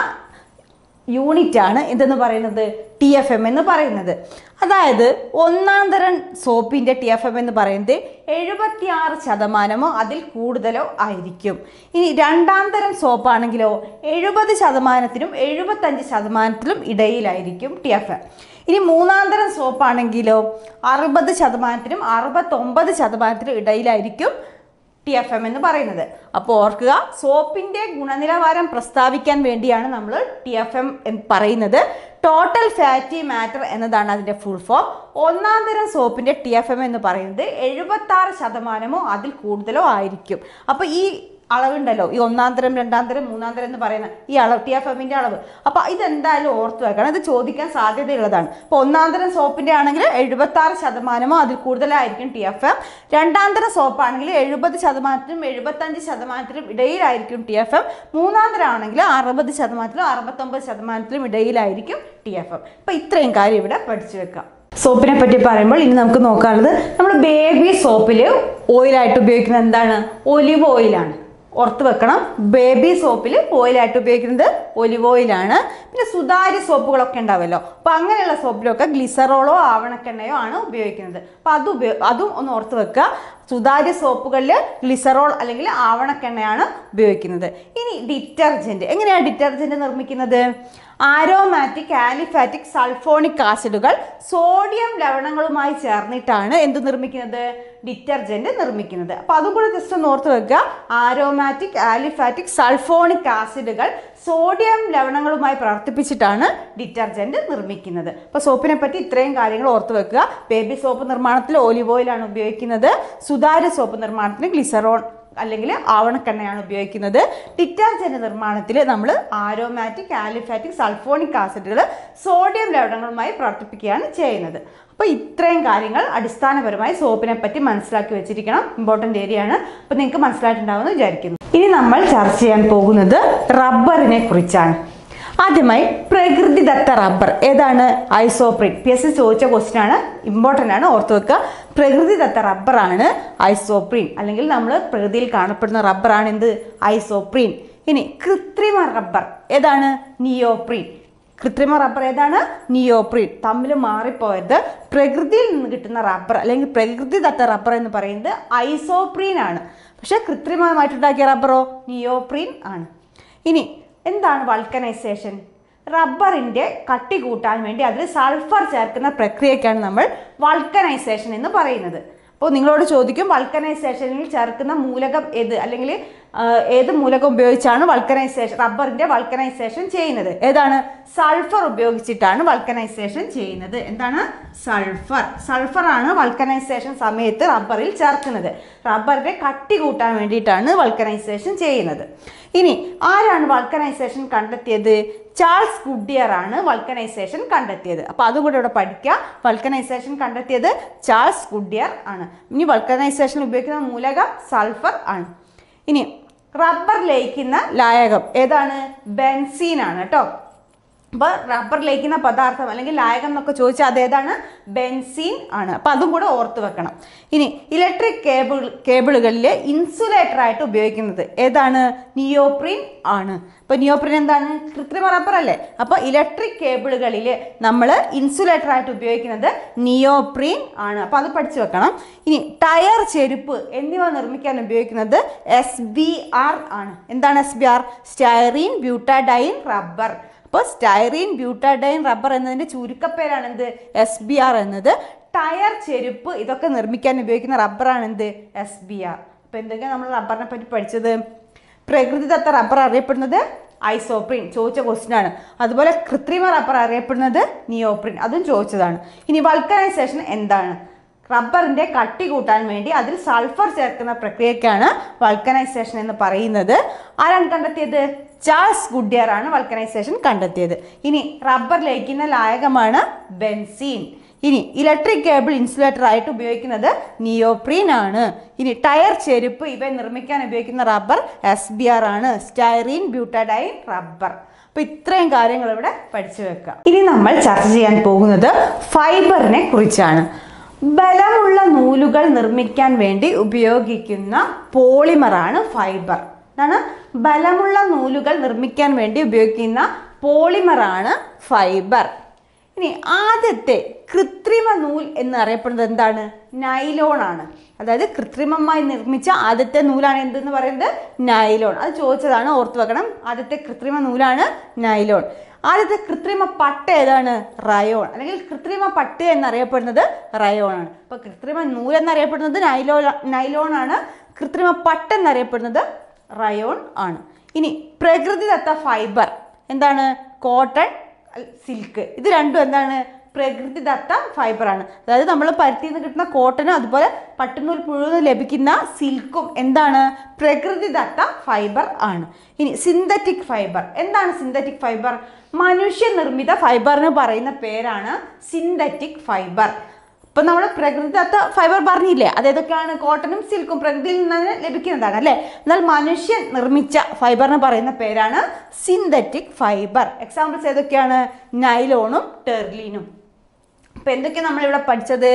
യൂണിറ്റ് ആണ് എന്തെന്ന് പറയുന്നത് ടി എഫ് എം എന്ന് പറയുന്നത് അതായത് ഒന്നാം തരം സോപ്പിൻ്റെ ടി എഫ് എം എന്ന് പറയുന്നത് എഴുപത്തിയാറ് ശതമാനമോ അതിൽ കൂടുതലോ ആയിരിക്കും ഇനി രണ്ടാം തരം സോപ്പാണെങ്കിലോ എഴുപത് ശതമാനത്തിനും എഴുപത്തഞ്ച് ശതമാനത്തിലും ഇടയിലായിരിക്കും ടി എഫ് എം ഇനി മൂന്നാം തരം സോപ്പാണെങ്കിലോ അറുപത് ശതമാനത്തിനും അറുപത്തൊമ്പത് ശതമാനത്തിനും ഇടയിലായിരിക്കും ടി എഫ് എം എന്ന് പറയുന്നത് അപ്പോൾ ഓർക്കുക സോപ്പിൻ്റെ ഗുണനിലവാരം പ്രസ്താവിക്കാൻ വേണ്ടിയാണ് നമ്മൾ ടി എഫ് എം എന്ന് പറയുന്നത് ടോട്ടൽ ഫാറ്റി മാറ്റർ എന്നതാണ് അതിൻ്റെ ഫുൾ ഫോം ഒന്നാം തരം സോപ്പിൻ്റെ ടി എഫ് എം എന്ന് പറയുന്നത് എഴുപത്താറ് ശതമാനമോ അതിൽ കൂടുതലോ ആയിരിക്കും അപ്പോൾ ഈ അളവുണ്ടല്ലോ ഈ ഒന്നാം തരം രണ്ടാം തരം മൂന്നാം തരം എന്ന് പറയുന്ന ഈ അളവ് ടി എഫ് എമ്മിൻ്റെ അളവ് അപ്പോൾ ഇതെന്തായാലും ഓർത്ത് വെക്കണം ഇത് ചോദിക്കാൻ സാധ്യതയുള്ളതാണ് ഇപ്പോൾ ഒന്നാം തരം സോപ്പിൻ്റെ ആണെങ്കിൽ എഴുപത്താറ് ശതമാനമോ അതിൽ കൂടുതലായിരിക്കും ടി എഫ് എം രണ്ടാം തരം സോപ്പാണെങ്കിൽ എഴുപത് ശതമാനത്തിനും എഴുപത്തഞ്ച് ശതമാനത്തിനും ഇടയിലായിരിക്കും ടി എഫ് എം മൂന്നാം തരം ആണെങ്കിൽ അറുപത് ശതമാനത്തിലും അറുപത്തൊമ്പത് ശതമാനത്തിലും ഇടയിലായിരിക്കും ടി എഫ് എം അപ്പോൾ ഇത്രയും കാര്യം ഇവിടെ പഠിച്ചു വെക്കാം സോപ്പിനെ പറ്റി പറയുമ്പോൾ ഇനി നമുക്ക് നോക്കാനുള്ളത് നമ്മൾ ബേബി സോപ്പിൽ ഓയിലായിട്ട് ഉപയോഗിക്കുന്നത് എന്താണ് ഒലിവ് ഓയിലാണ് ഓർത്ത് വെക്കണം ബേബി സോപ്പിൽ ഓയിലായിട്ട് ഉപയോഗിക്കുന്നത് ഒലിവ് ഓയിലാണ് പിന്നെ സുതാര്യ സോപ്പുകളൊക്കെ ഉണ്ടാവുമല്ലോ അപ്പോൾ അങ്ങനെയുള്ള സോപ്പിലൊക്കെ ഗ്ലിസറോളോ ആവണക്കെണ്ണയോ ആണ് ഉപയോഗിക്കുന്നത് അപ്പോൾ അത് ഉപയോ അതും ഒന്ന് ഓർത്ത് വെക്കുക സുതാര്യ സോപ്പുകളിൽ ഗ്ലിസറോൾ അല്ലെങ്കിൽ ആവണക്കെണ്ണയാണ് ഉപയോഗിക്കുന്നത് ഇനി ഡിറ്റർജൻറ്റ് എങ്ങനെയാണ് ഡിറ്റർജൻറ്റ് നിർമ്മിക്കുന്നത് ആരോമാറ്റിക് ആലിഫാറ്റിക് സൾഫോണിക് ആസിഡുകൾ സോഡിയം ലവണങ്ങളുമായി ചേർന്നിട്ടാണ് എന്ത് നിർമ്മിക്കുന്നത് ഡിറ്റർജൻറ്റ് നിർമ്മിക്കുന്നത് അപ്പോൾ അതും കൂടെ ജസ്റ്റ് ഒന്ന് ഓർത്ത് വെക്കുക ആരോമാറ്റിക് ആലിഫാറ്റിക് സൾഫോണിക് ആസിഡുകൾ സോഡിയം ലവണങ്ങളുമായി പ്രവർത്തിപ്പിച്ചിട്ടാണ് ഡിറ്റർജൻറ്റ് നിർമ്മിക്കുന്നത് അപ്പോൾ സോപ്പിനെ പറ്റി ഇത്രയും കാര്യങ്ങൾ ഓർത്ത് വെക്കുക ബേബി സോപ്പ് നിർമ്മാണത്തിൽ ഓലിവ് ഓയിലാണ് ഉപയോഗിക്കുന്നത് സുതാര്യ സോപ്പ് നിർമ്മാണത്തിന് ഗ്ലിസറോൺ അല്ലെങ്കിൽ ആവണക്കെണ്ണയാണ് ഉപയോഗിക്കുന്നത് ഡിറ്റർജൻറ്റ് നിർമ്മാണത്തിൽ നമ്മൾ ആരോമാറ്റിക് ആലിഫാറ്റിക് സൾഫോണിക് ആസിഡുകൾ സോഡിയം ലവണങ്ങളുമായി പ്രവർത്തിപ്പിക്കുകയാണ് ചെയ്യുന്നത് അപ്പോൾ ഇത്രയും കാര്യങ്ങൾ അടിസ്ഥാനപരമായി സോപ്പിനെ പറ്റി മനസ്സിലാക്കി വെച്ചിരിക്കണം ഇമ്പോർട്ടൻ്റ് ഏരിയ ആണ് അപ്പോൾ നിങ്ങൾക്ക് മനസ്സിലായിട്ടുണ്ടാവുമെന്ന് വിചാരിക്കുന്നു ഇനി നമ്മൾ ചർച്ച ചെയ്യാൻ പോകുന്നത് റബ്ബറിനെ കുറിച്ചാണ് ആദ്യമായി പ്രകൃതിദത്ത റബ്ബർ ഏതാണ് ഐസോപ്രിൻ പി എസ് സി ചോദിച്ച ക്വസ്റ്റ്യൻ ആണ് ഇമ്പോർട്ടൻ്റ് ആണ് ഓർത്ത് വെക്കുക പ്രകൃതിദത്ത റബ്ബറാണ് ഐസോപ്രിൻ അല്ലെങ്കിൽ നമ്മൾ പ്രകൃതിയിൽ കാണപ്പെടുന്ന റബ്ബറാണ് എന്ത് ഐസോപ്രിൻ ഇനി കൃത്രിമ റബ്ബർ ഏതാണ് നിയോപ്രിൻ കൃത്രിമ റബ്ബർ ഏതാണ് നിയോപ്രിൻ തമ്മിൽ മാറിപ്പോയത് പ്രകൃതിയിൽ നിന്ന് കിട്ടുന്ന റബ്ബർ അല്ലെങ്കിൽ പ്രകൃതിദത്ത റബ്ബർ എന്ന് പറയുന്നത് ഐസോപ്രീൻ ആണ് പക്ഷെ കൃത്രിമമായിട്ടുണ്ടാക്കിയ റബ്ബറോ നിയോപ്രീൻ ആണ് ഇനി എന്താണ് വൾക്കനൈസേഷൻ റബ്ബറിൻ്റെ കട്ടി കൂട്ടാൻ വേണ്ടി അതിൽ സൾഫർ ചേർക്കുന്ന പ്രക്രിയക്കാണ് നമ്മൾ വൾക്കനൈസേഷൻ എന്ന് പറയുന്നത് അപ്പോൾ നിങ്ങളോട് ചോദിക്കും വൾക്കനൈസേഷനിൽ ചേർക്കുന്ന മൂലകം ഏത് അല്ലെങ്കിൽ ആ, ഏത് മൂലകം ഉപയോഗിച്ചാണ് വൾക്കനൈസേഷൻ റബ്ബറിൻ്റെ വൾക്കനൈസേഷൻ ചെയ്യുന്നത് ഏതാണ് സൾഫർ ഉപയോഗിച്ചിട്ടാണ് വൾക്കനൈസേഷൻ ചെയ്യുന്നത് എന്താണ് സൾഫർ സൾഫറാണ് വൾക്കനൈസേഷൻ സമയത്ത് റബ്ബറിൽ ചേർക്കുന്നത് റബ്ബറിൻ്റെ കട്ടി കൂട്ടാൻ വേണ്ടിയിട്ടാണ് വൾക്കനൈസേഷൻ ചെയ്യുന്നത് ഇനി ആരാണ് വൾക്കനൈസേഷൻ കണ്ടെത്തിയത് ചാൾസ് ഗുഡിയർ ആണ് വൾക്കനൈസേഷൻ കണ്ടെത്തിയത് അപ്പോൾ അതും കൂടെ ഇവിടെ പഠിക്കുക വൾക്കനൈസേഷൻ കണ്ടെത്തിയത് ചാൾസ് ഗുഡിയർ ആണ് ഇനി വൾക്കനൈസേഷൻ ഉപയോഗിക്കുന്ന മൂലകം സൾഫർ ആണ് ഇനി റബ്ബർ ലയിക്കുന്ന ലായകം ഏതാണ് ബെൻസീൻ ആണ് കേട്ടോ അപ്പോൾ റബ്ബർ ലയിക്കുന്ന പദാർത്ഥം അല്ലെങ്കിൽ ലായകം എന്നൊക്കെ ചോദിച്ചാൽ അതേതാണ് ബെൻസീൻ ആണ് അപ്പോൾ അതും കൂടെ ഓർത്ത് വെക്കണം ഇനി ഇലക്ട്രിക് കേബിൾ കേബിളുകളിൽ ഇൻസുലേറ്റർ ആയിട്ട് ഉപയോഗിക്കുന്നത് ഏതാണ് നിയോപ്രിൻ ആണ് അപ്പോൾ നിയോപ്രിൻ എന്താണ് കൃത്രിമ റബ്ബർ അല്ലേ അപ്പോൾ ഇലക്ട്രിക് കേബിളുകളിൽ നമ്മൾ ഇൻസുലേറ്റർ ആയിട്ട് ഉപയോഗിക്കുന്നത് നിയോപ്രീൻ ആണ് അപ്പോൾ അത് പഠിച്ചു വെക്കണം ഇനി ടയർ ചെരുപ്പ് എന്നിവ നിർമ്മിക്കാൻ ഉപയോഗിക്കുന്നത് എസ് ബി ആർ ആണ് എന്താണ് S B R styrene butadiene rubber അപ്പോൾ സ്റ്റൈറീൻ ബ്യൂട്ടാഡൈൻ റബ്ബർ എന്നതിൻ്റെ ചുരുക്കപ്പേരാണ് എന്ത് എസ് ബി ആർ എന്നത് ടയർ ചെരുപ്പ് ഇതൊക്കെ നിർമ്മിക്കാൻ ഉപയോഗിക്കുന്ന റബ്ബറാണ് എന്ത് എസ് ബി ആർ അപ്പോൾ എന്തൊക്കെയാണ് നമ്മൾ റബ്ബറിനെ പറ്റി പഠിച്ചത് പ്രകൃതിദത്ത റബ്ബർ അറിയപ്പെടുന്നത് ഐസോപ്രിൻ ചോദിച്ച ക്വസ്റ്റ്യൻ ആണ് അതുപോലെ കൃത്രിമ റബ്ബർ അറിയപ്പെടുന്നത് നിയോപ്രിൻ അതും ചോദിച്ചതാണ് ഇനി വൾക്കനൈസേഷൻ എന്താണ് റബ്ബറിന്റെ കട്ടി കൂട്ടാൻ വേണ്ടി അതിൽ സൾഫർ ചേർക്കുന്ന പ്രക്രിയക്കാണ് വൾക്കനൈസേഷൻ എന്ന് പറയുന്നത് ആരാണ് കണ്ടെത്തിയത് ചാൾസ് ഗുഡിയർ ആണ് വൾക്കനൈസേഷൻ കണ്ടെത്തിയത് ഇനി റബ്ബർ ലയിക്കുന്ന ലായകമാണ് ബെൻസീൻ ഇനി ഇലക്ട്രിക് കേബിൾ ഇൻസുലേറ്റർ ആയിട്ട് ഉപയോഗിക്കുന്നത് നിയോപ്രീൻ ആണ് ഇനി ടയർ ചെരുപ്പ് ഇവ നിർമ്മിക്കാൻ ഉപയോഗിക്കുന്ന റബ്ബർ എസ് ബി ആർ ആണ് സ്റ്റൈറീൻ ബ്യൂട്ടഡൈൻ റബ്ബർ അപ്പൊ ഇത്രയും കാര്യങ്ങൾ ഇവിടെ പഠിച്ചു വെക്കാം ഇനി നമ്മൾ ചർച്ച ചെയ്യാൻ പോകുന്നത് ഫൈബറിനെ കുറിച്ചാണ് ബലമുള്ള നൂലുകൾ നിർമ്മിക്കാൻ വേണ്ടി ഉപയോഗിക്കുന്ന പോളിമറാണ് ഫൈബർ എന്താണ് ബലമുള്ള നൂലുകൾ നിർമ്മിക്കാൻ വേണ്ടി ഉപയോഗിക്കുന്ന പോളിമറാണ് ഫൈബർ ഇനി ആദ്യത്തെ കൃത്രിമ നൂൽ എന്ന് അറിയപ്പെടുന്നത് എന്താണ് നൈലോൺ ആണ് അതായത് കൃത്രിമമായി നിർമ്മിച്ച ആദ്യത്തെ നൂലാണ് എന്തെന്ന് പറയുന്നത് നൈലോൺ അത് ചോദിച്ചതാണ് ഓർത്തു വെക്കണം ആദ്യത്തെ കൃത്രിമ നൂലാണ് നൈലോൺ ആദ്യത്തെ കൃത്രിമ പട്ട ഏതാണ് റയോൺ അല്ലെങ്കിൽ കൃത്രിമ പട്ട് എന്നറിയപ്പെടുന്നത് റയോൺ ആണ് അപ്പൊ കൃത്രിമ നൂൽ എന്നറിയപ്പെടുന്നത് നൈലോ നൈലോൺ ആണ് കൃത്രിമ പട്ട് എന്നറിയപ്പെടുന്നത് റയോൺ ആണ് ഇനി പ്രകൃതിദത്ത ഫൈബർ എന്താണ് കോട്ടൺ സിൽക്ക് ഇത് രണ്ടും എന്താണ് പ്രകൃതിദത്ത ഫൈബറാണ് അതായത് നമ്മൾ പരുത്തിയിൽ നിന്ന് കിട്ടുന്ന കോട്ടനും അതുപോലെ പട്ടുനൂൽ പുഴുന്ന് ലഭിക്കുന്ന സിൽക്കും എന്താണ് പ്രകൃതിദത്ത ഫൈബർ ആണ് ഇനി സിന്തറ്റിക് ഫൈബർ എന്താണ് സിന്തറ്റിക് ഫൈബർ മനുഷ്യനിർമ്മിത ഫൈബറിന് പറയുന്ന പേരാണ് സിന്തറ്റിക് ഫൈബർ ഇപ്പം നമ്മൾ പ്രകൃതിദത്ത ഫൈബർ പറഞ്ഞില്ലേ അതേതൊക്കെയാണ് കോട്ടനും സിൽക്കും പ്രകൃതിയിൽ നിന്ന് ലഭിക്കുന്നതാണ് അല്ലേ എന്നാൽ മനുഷ്യൻ നിർമ്മിച്ച ഫൈബറിന് പറയുന്ന പേരാണ് സിന്തറ്റിക് ഫൈബർ എക്സാമ്പിൾസ് ഏതൊക്കെയാണ് നൈലോണും ടെർലിനും അപ്പം എന്തൊക്കെയാണ് നമ്മളിവിടെ പഠിച്ചത്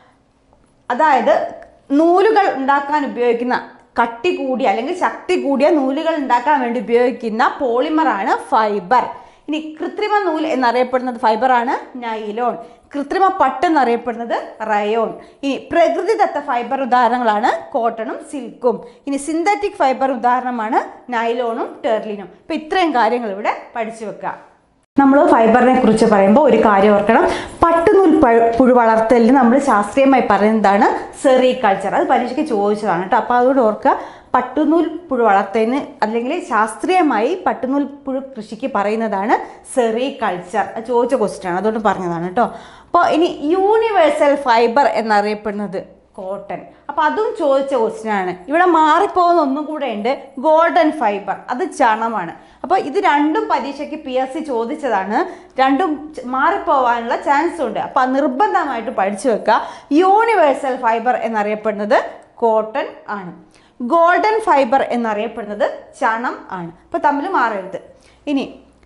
അതായത് നൂലുകൾ ഉണ്ടാക്കാൻ ഉപയോഗിക്കുന്ന കട്ടി കൂടിയ അല്ലെങ്കിൽ ശക്തി കൂടിയ നൂലുകൾ ഉണ്ടാക്കാൻ വേണ്ടി ഉപയോഗിക്കുന്ന പോളിമറാണ് ഫൈബർ ഇനി കൃത്രിമ നൂൽ എന്നറിയപ്പെടുന്നത് ഫൈബറാണ് നൈലോൺ കൃത്രിമ പട്ട് എന്നറിയപ്പെടുന്നത് റയോൺ ഇനി പ്രകൃതിദത്ത ഫൈബർ ഉദാഹരണങ്ങളാണ് കോട്ടണും സിൽക്കും ഇനി സിന്തറ്റിക് ഫൈബർ ഉദാഹരണമാണ് നൈലോണും ടെർലിനും ഇപ്പം ഇത്രയും കാര്യങ്ങൾ ഇവിടെ പഠിച്ചു വെക്കുക നമ്മൾ ഫൈബറിനെ കുറിച്ച് പറയുമ്പോൾ ഒരു കാര്യം ഓർക്കണം പട്ടുനൂൽ പഴു- പുഴു വളർത്തലിന് നമ്മൾ ശാസ്ത്രീയമായി പറയുന്നതാണ് സെറികൾച്ചർ അത് പരീക്ഷയ്ക്ക് ചോദിച്ചതാണ് കേട്ടോ അപ്പോൾ അതുകൊണ്ട് ഓർക്കുക പട്ടുനൂൽ പുഴു വളർത്തലിന് അല്ലെങ്കിൽ ശാസ്ത്രീയമായി പട്ടുനൂൽ പുഴു കൃഷിക്ക് പറയുന്നതാണ് സെറികൾച്ചർ അത് ചോദിച്ച ക്വസ്റ്റ്യൻ ആണ് അതുകൊണ്ട് പറഞ്ഞതാണ് കേട്ടോ അപ്പോൾ ഇനി യൂണിവേഴ്സൽ ഫൈബർ എന്നറിയപ്പെടുന്നത് കോട്ടൺ അപ്പോൾ അതും ചോദിച്ച ക്വസ്റ്റ്യൻ ആണ് ഇവിടെ മാറിപ്പോകുന്ന ഒന്നും കൂടെ ഉണ്ട് ഗോൾഡൻ ഫൈബർ അത് ചണമാണ് അപ്പോൾ ഇത് രണ്ടും പരീക്ഷയ്ക്ക് പി എസ് സി ചോദിച്ചതാണ് രണ്ടും ച- മാറിപ്പോവാനുള്ള ചാൻസ് ഉണ്ട് അപ്പോൾ അത് നിർബന്ധമായിട്ട് പഠിച്ചു വെക്കുക യൂണിവേഴ്സൽ ഫൈബർ എന്നറിയപ്പെടുന്നത് കോട്ടൺ ആണ് ഗോൾഡൻ ഫൈബർ എന്നറിയപ്പെടുന്നത് ചണം ആണ് അപ്പോൾ തമ്മിൽ മാറരുത് ഇനി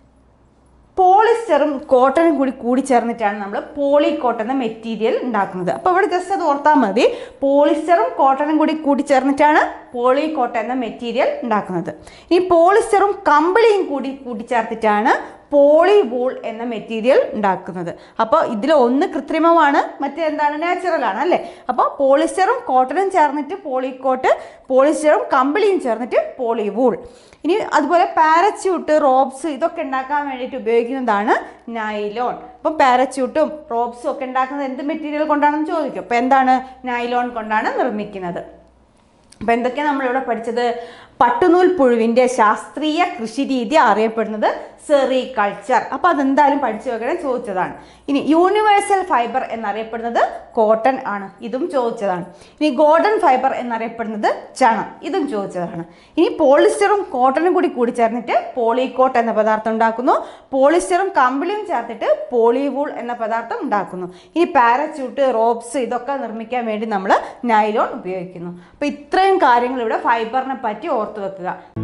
പോളിസ്റ്ററും കോട്ടണും കൂടി കൂടിച്ചേർന്നിട്ടാണ് നമ്മൾ പോളിക്കോട്ട് എന്ന മെറ്റീരിയൽ ഉണ്ടാക്കുന്നത് അപ്പോൾ ഇവിടെ ജസ്റ്റ് അത് ഓർത്താൽ മതി പോളിസ്റ്ററും കോട്ടണും കൂടി കൂടിച്ചേർന്നിട്ടാണ് പോളിക്കോട്ട് എന്ന മെറ്റീരിയൽ ഉണ്ടാക്കുന്നത് ഈ പോളിസ്റ്ററും കമ്പിളിയും കൂടി കൂട്ടിച്ചേർത്തിട്ടാണ് പോളി വൂൾ എന്ന മെറ്റീരിയൽ ഉണ്ടാക്കുന്നത് അപ്പോൾ ഇതിൽ ഒന്ന് കൃത്രിമമാണ് മറ്റേ എന്താണ് നാച്ചുറൽ ആണ് അല്ലേ അപ്പോൾ പോളിസ്റ്ററും കോട്ടണും ചേർന്നിട്ട് പോളിക്കോട്ട് പോളിസ്റ്ററും കമ്പിളിയും ചേർന്നിട്ട് പോളി വൂൾ ഇനി അതുപോലെ പാരച്യൂട്ട് റോബ്സ് ഇതൊക്കെ ഉണ്ടാക്കാൻ വേണ്ടിയിട്ട് ഉപയോഗിക്കുന്നതാണ് നൈലോൺ അപ്പം പാരച്യൂട്ടും റോബ്സും ഒക്കെ ഉണ്ടാക്കുന്നത് എന്ത് മെറ്റീരിയൽ കൊണ്ടാണെന്ന് ചോദിക്കും അപ്പോൾ എന്താണ് നൈലോൺ കൊണ്ടാണ് നിർമ്മിക്കുന്നത് അപ്പം എന്തൊക്കെയാണ് നമ്മളിവിടെ പഠിച്ചത് പട്ടുനൂൽ പുഴുവിൻ്റെ ശാസ്ത്രീയ കൃഷി രീതി അറിയപ്പെടുന്നത് സെറികൾച്ചർ അപ്പോൾ അതെന്തായാലും പഠിച്ചു വെക്കണം ചോദിച്ചതാണ് ഇനി യൂണിവേഴ്സൽ ഫൈബർ എന്നറിയപ്പെടുന്നത് കോട്ടൺ ആണ് ഇതും ചോദിച്ചതാണ് ഇനി ഗോൾഡൻ ഫൈബർ എന്നറിയപ്പെടുന്നത് ചണം ഇതും ചോദിച്ചതാണ് ഇനി പോളിസ്റ്ററും കോട്ടണും കൂടി കൂടി ചേർന്നിട്ട് പോളിക്കോട്ട് എന്ന പദാർത്ഥം ഉണ്ടാക്കുന്നു പോളിസ്റ്ററും കമ്പിളിയും ചേർത്തിട്ട് പോളിവൂൾ എന്ന പദാർത്ഥം ഉണ്ടാക്കുന്നു ഇനി പാരച്യൂട്ട് റോബ്സ് ഇതൊക്കെ നിർമ്മിക്കാൻ വേണ്ടി നമ്മൾ നൈലോൺ ഉപയോഗിക്കുന്നു അപ്പോൾ ഇത്രയും കാര്യങ്ങൾ ഇവിടെ ഫൈബറിനെ പറ്റി ഓർത്തു വെക്കുക